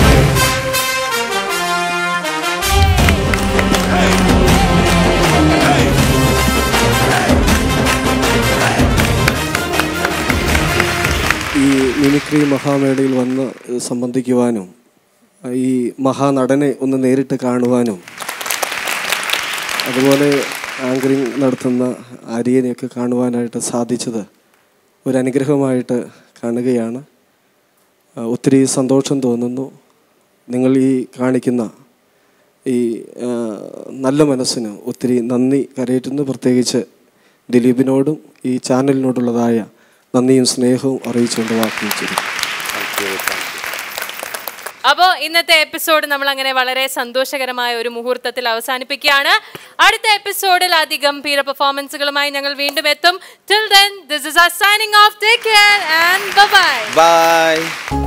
ഈ മിമിക്രി മഹാമേളയിൽ വന്ന് സംബന്ധിക്കുവാനും ഈ മഹാനടനെ ഒന്ന് നേരിട്ട് കാണുവാനും അതുപോലെ ആങ്കറിങ് നടത്തുന്ന ആര്യനെയൊക്കെ കാണുവാനായിട്ട് സാധിച്ചത് ഒരു അനുഗ്രഹമായിട്ട് കാണുകയാണ് ആ, ഒത്തിരി സന്തോഷം തോന്നുന്നു നിങ്ങൾ ഈ കാണിക്കുന്ന ഈ ആ, നല്ല മനസ്സിന് ഒത്തിരി നന്ദി കരയേറ്റുന്നു പ്രത്യേകിച്ച് ദിലീപിനോടും ഈ ചാനലിനോടുള്ളതായ നന്ദിയും സ്നേഹവും അറിയിച്ചുകൊണ്ട് വാക്ക് വെച്ചിരിക്കുന്നു അപ്പോൾ ഇന്നത്തെ എപ്പിസോഡ് നമ്മൾ അങ്ങനെ വളരെ സന്തോഷകരമായ ഒരു മുഹൂർത്തത്തിൽ അവസാനിപ്പിക്കുകയാണ് അടുത്ത എപ്പിസോഡിൽ അതിഗംഭീര പെർഫോമൻസുകളുമായി ഞങ്ങൾ വീണ്ടും എത്തും till then this is a signing off take care and bye by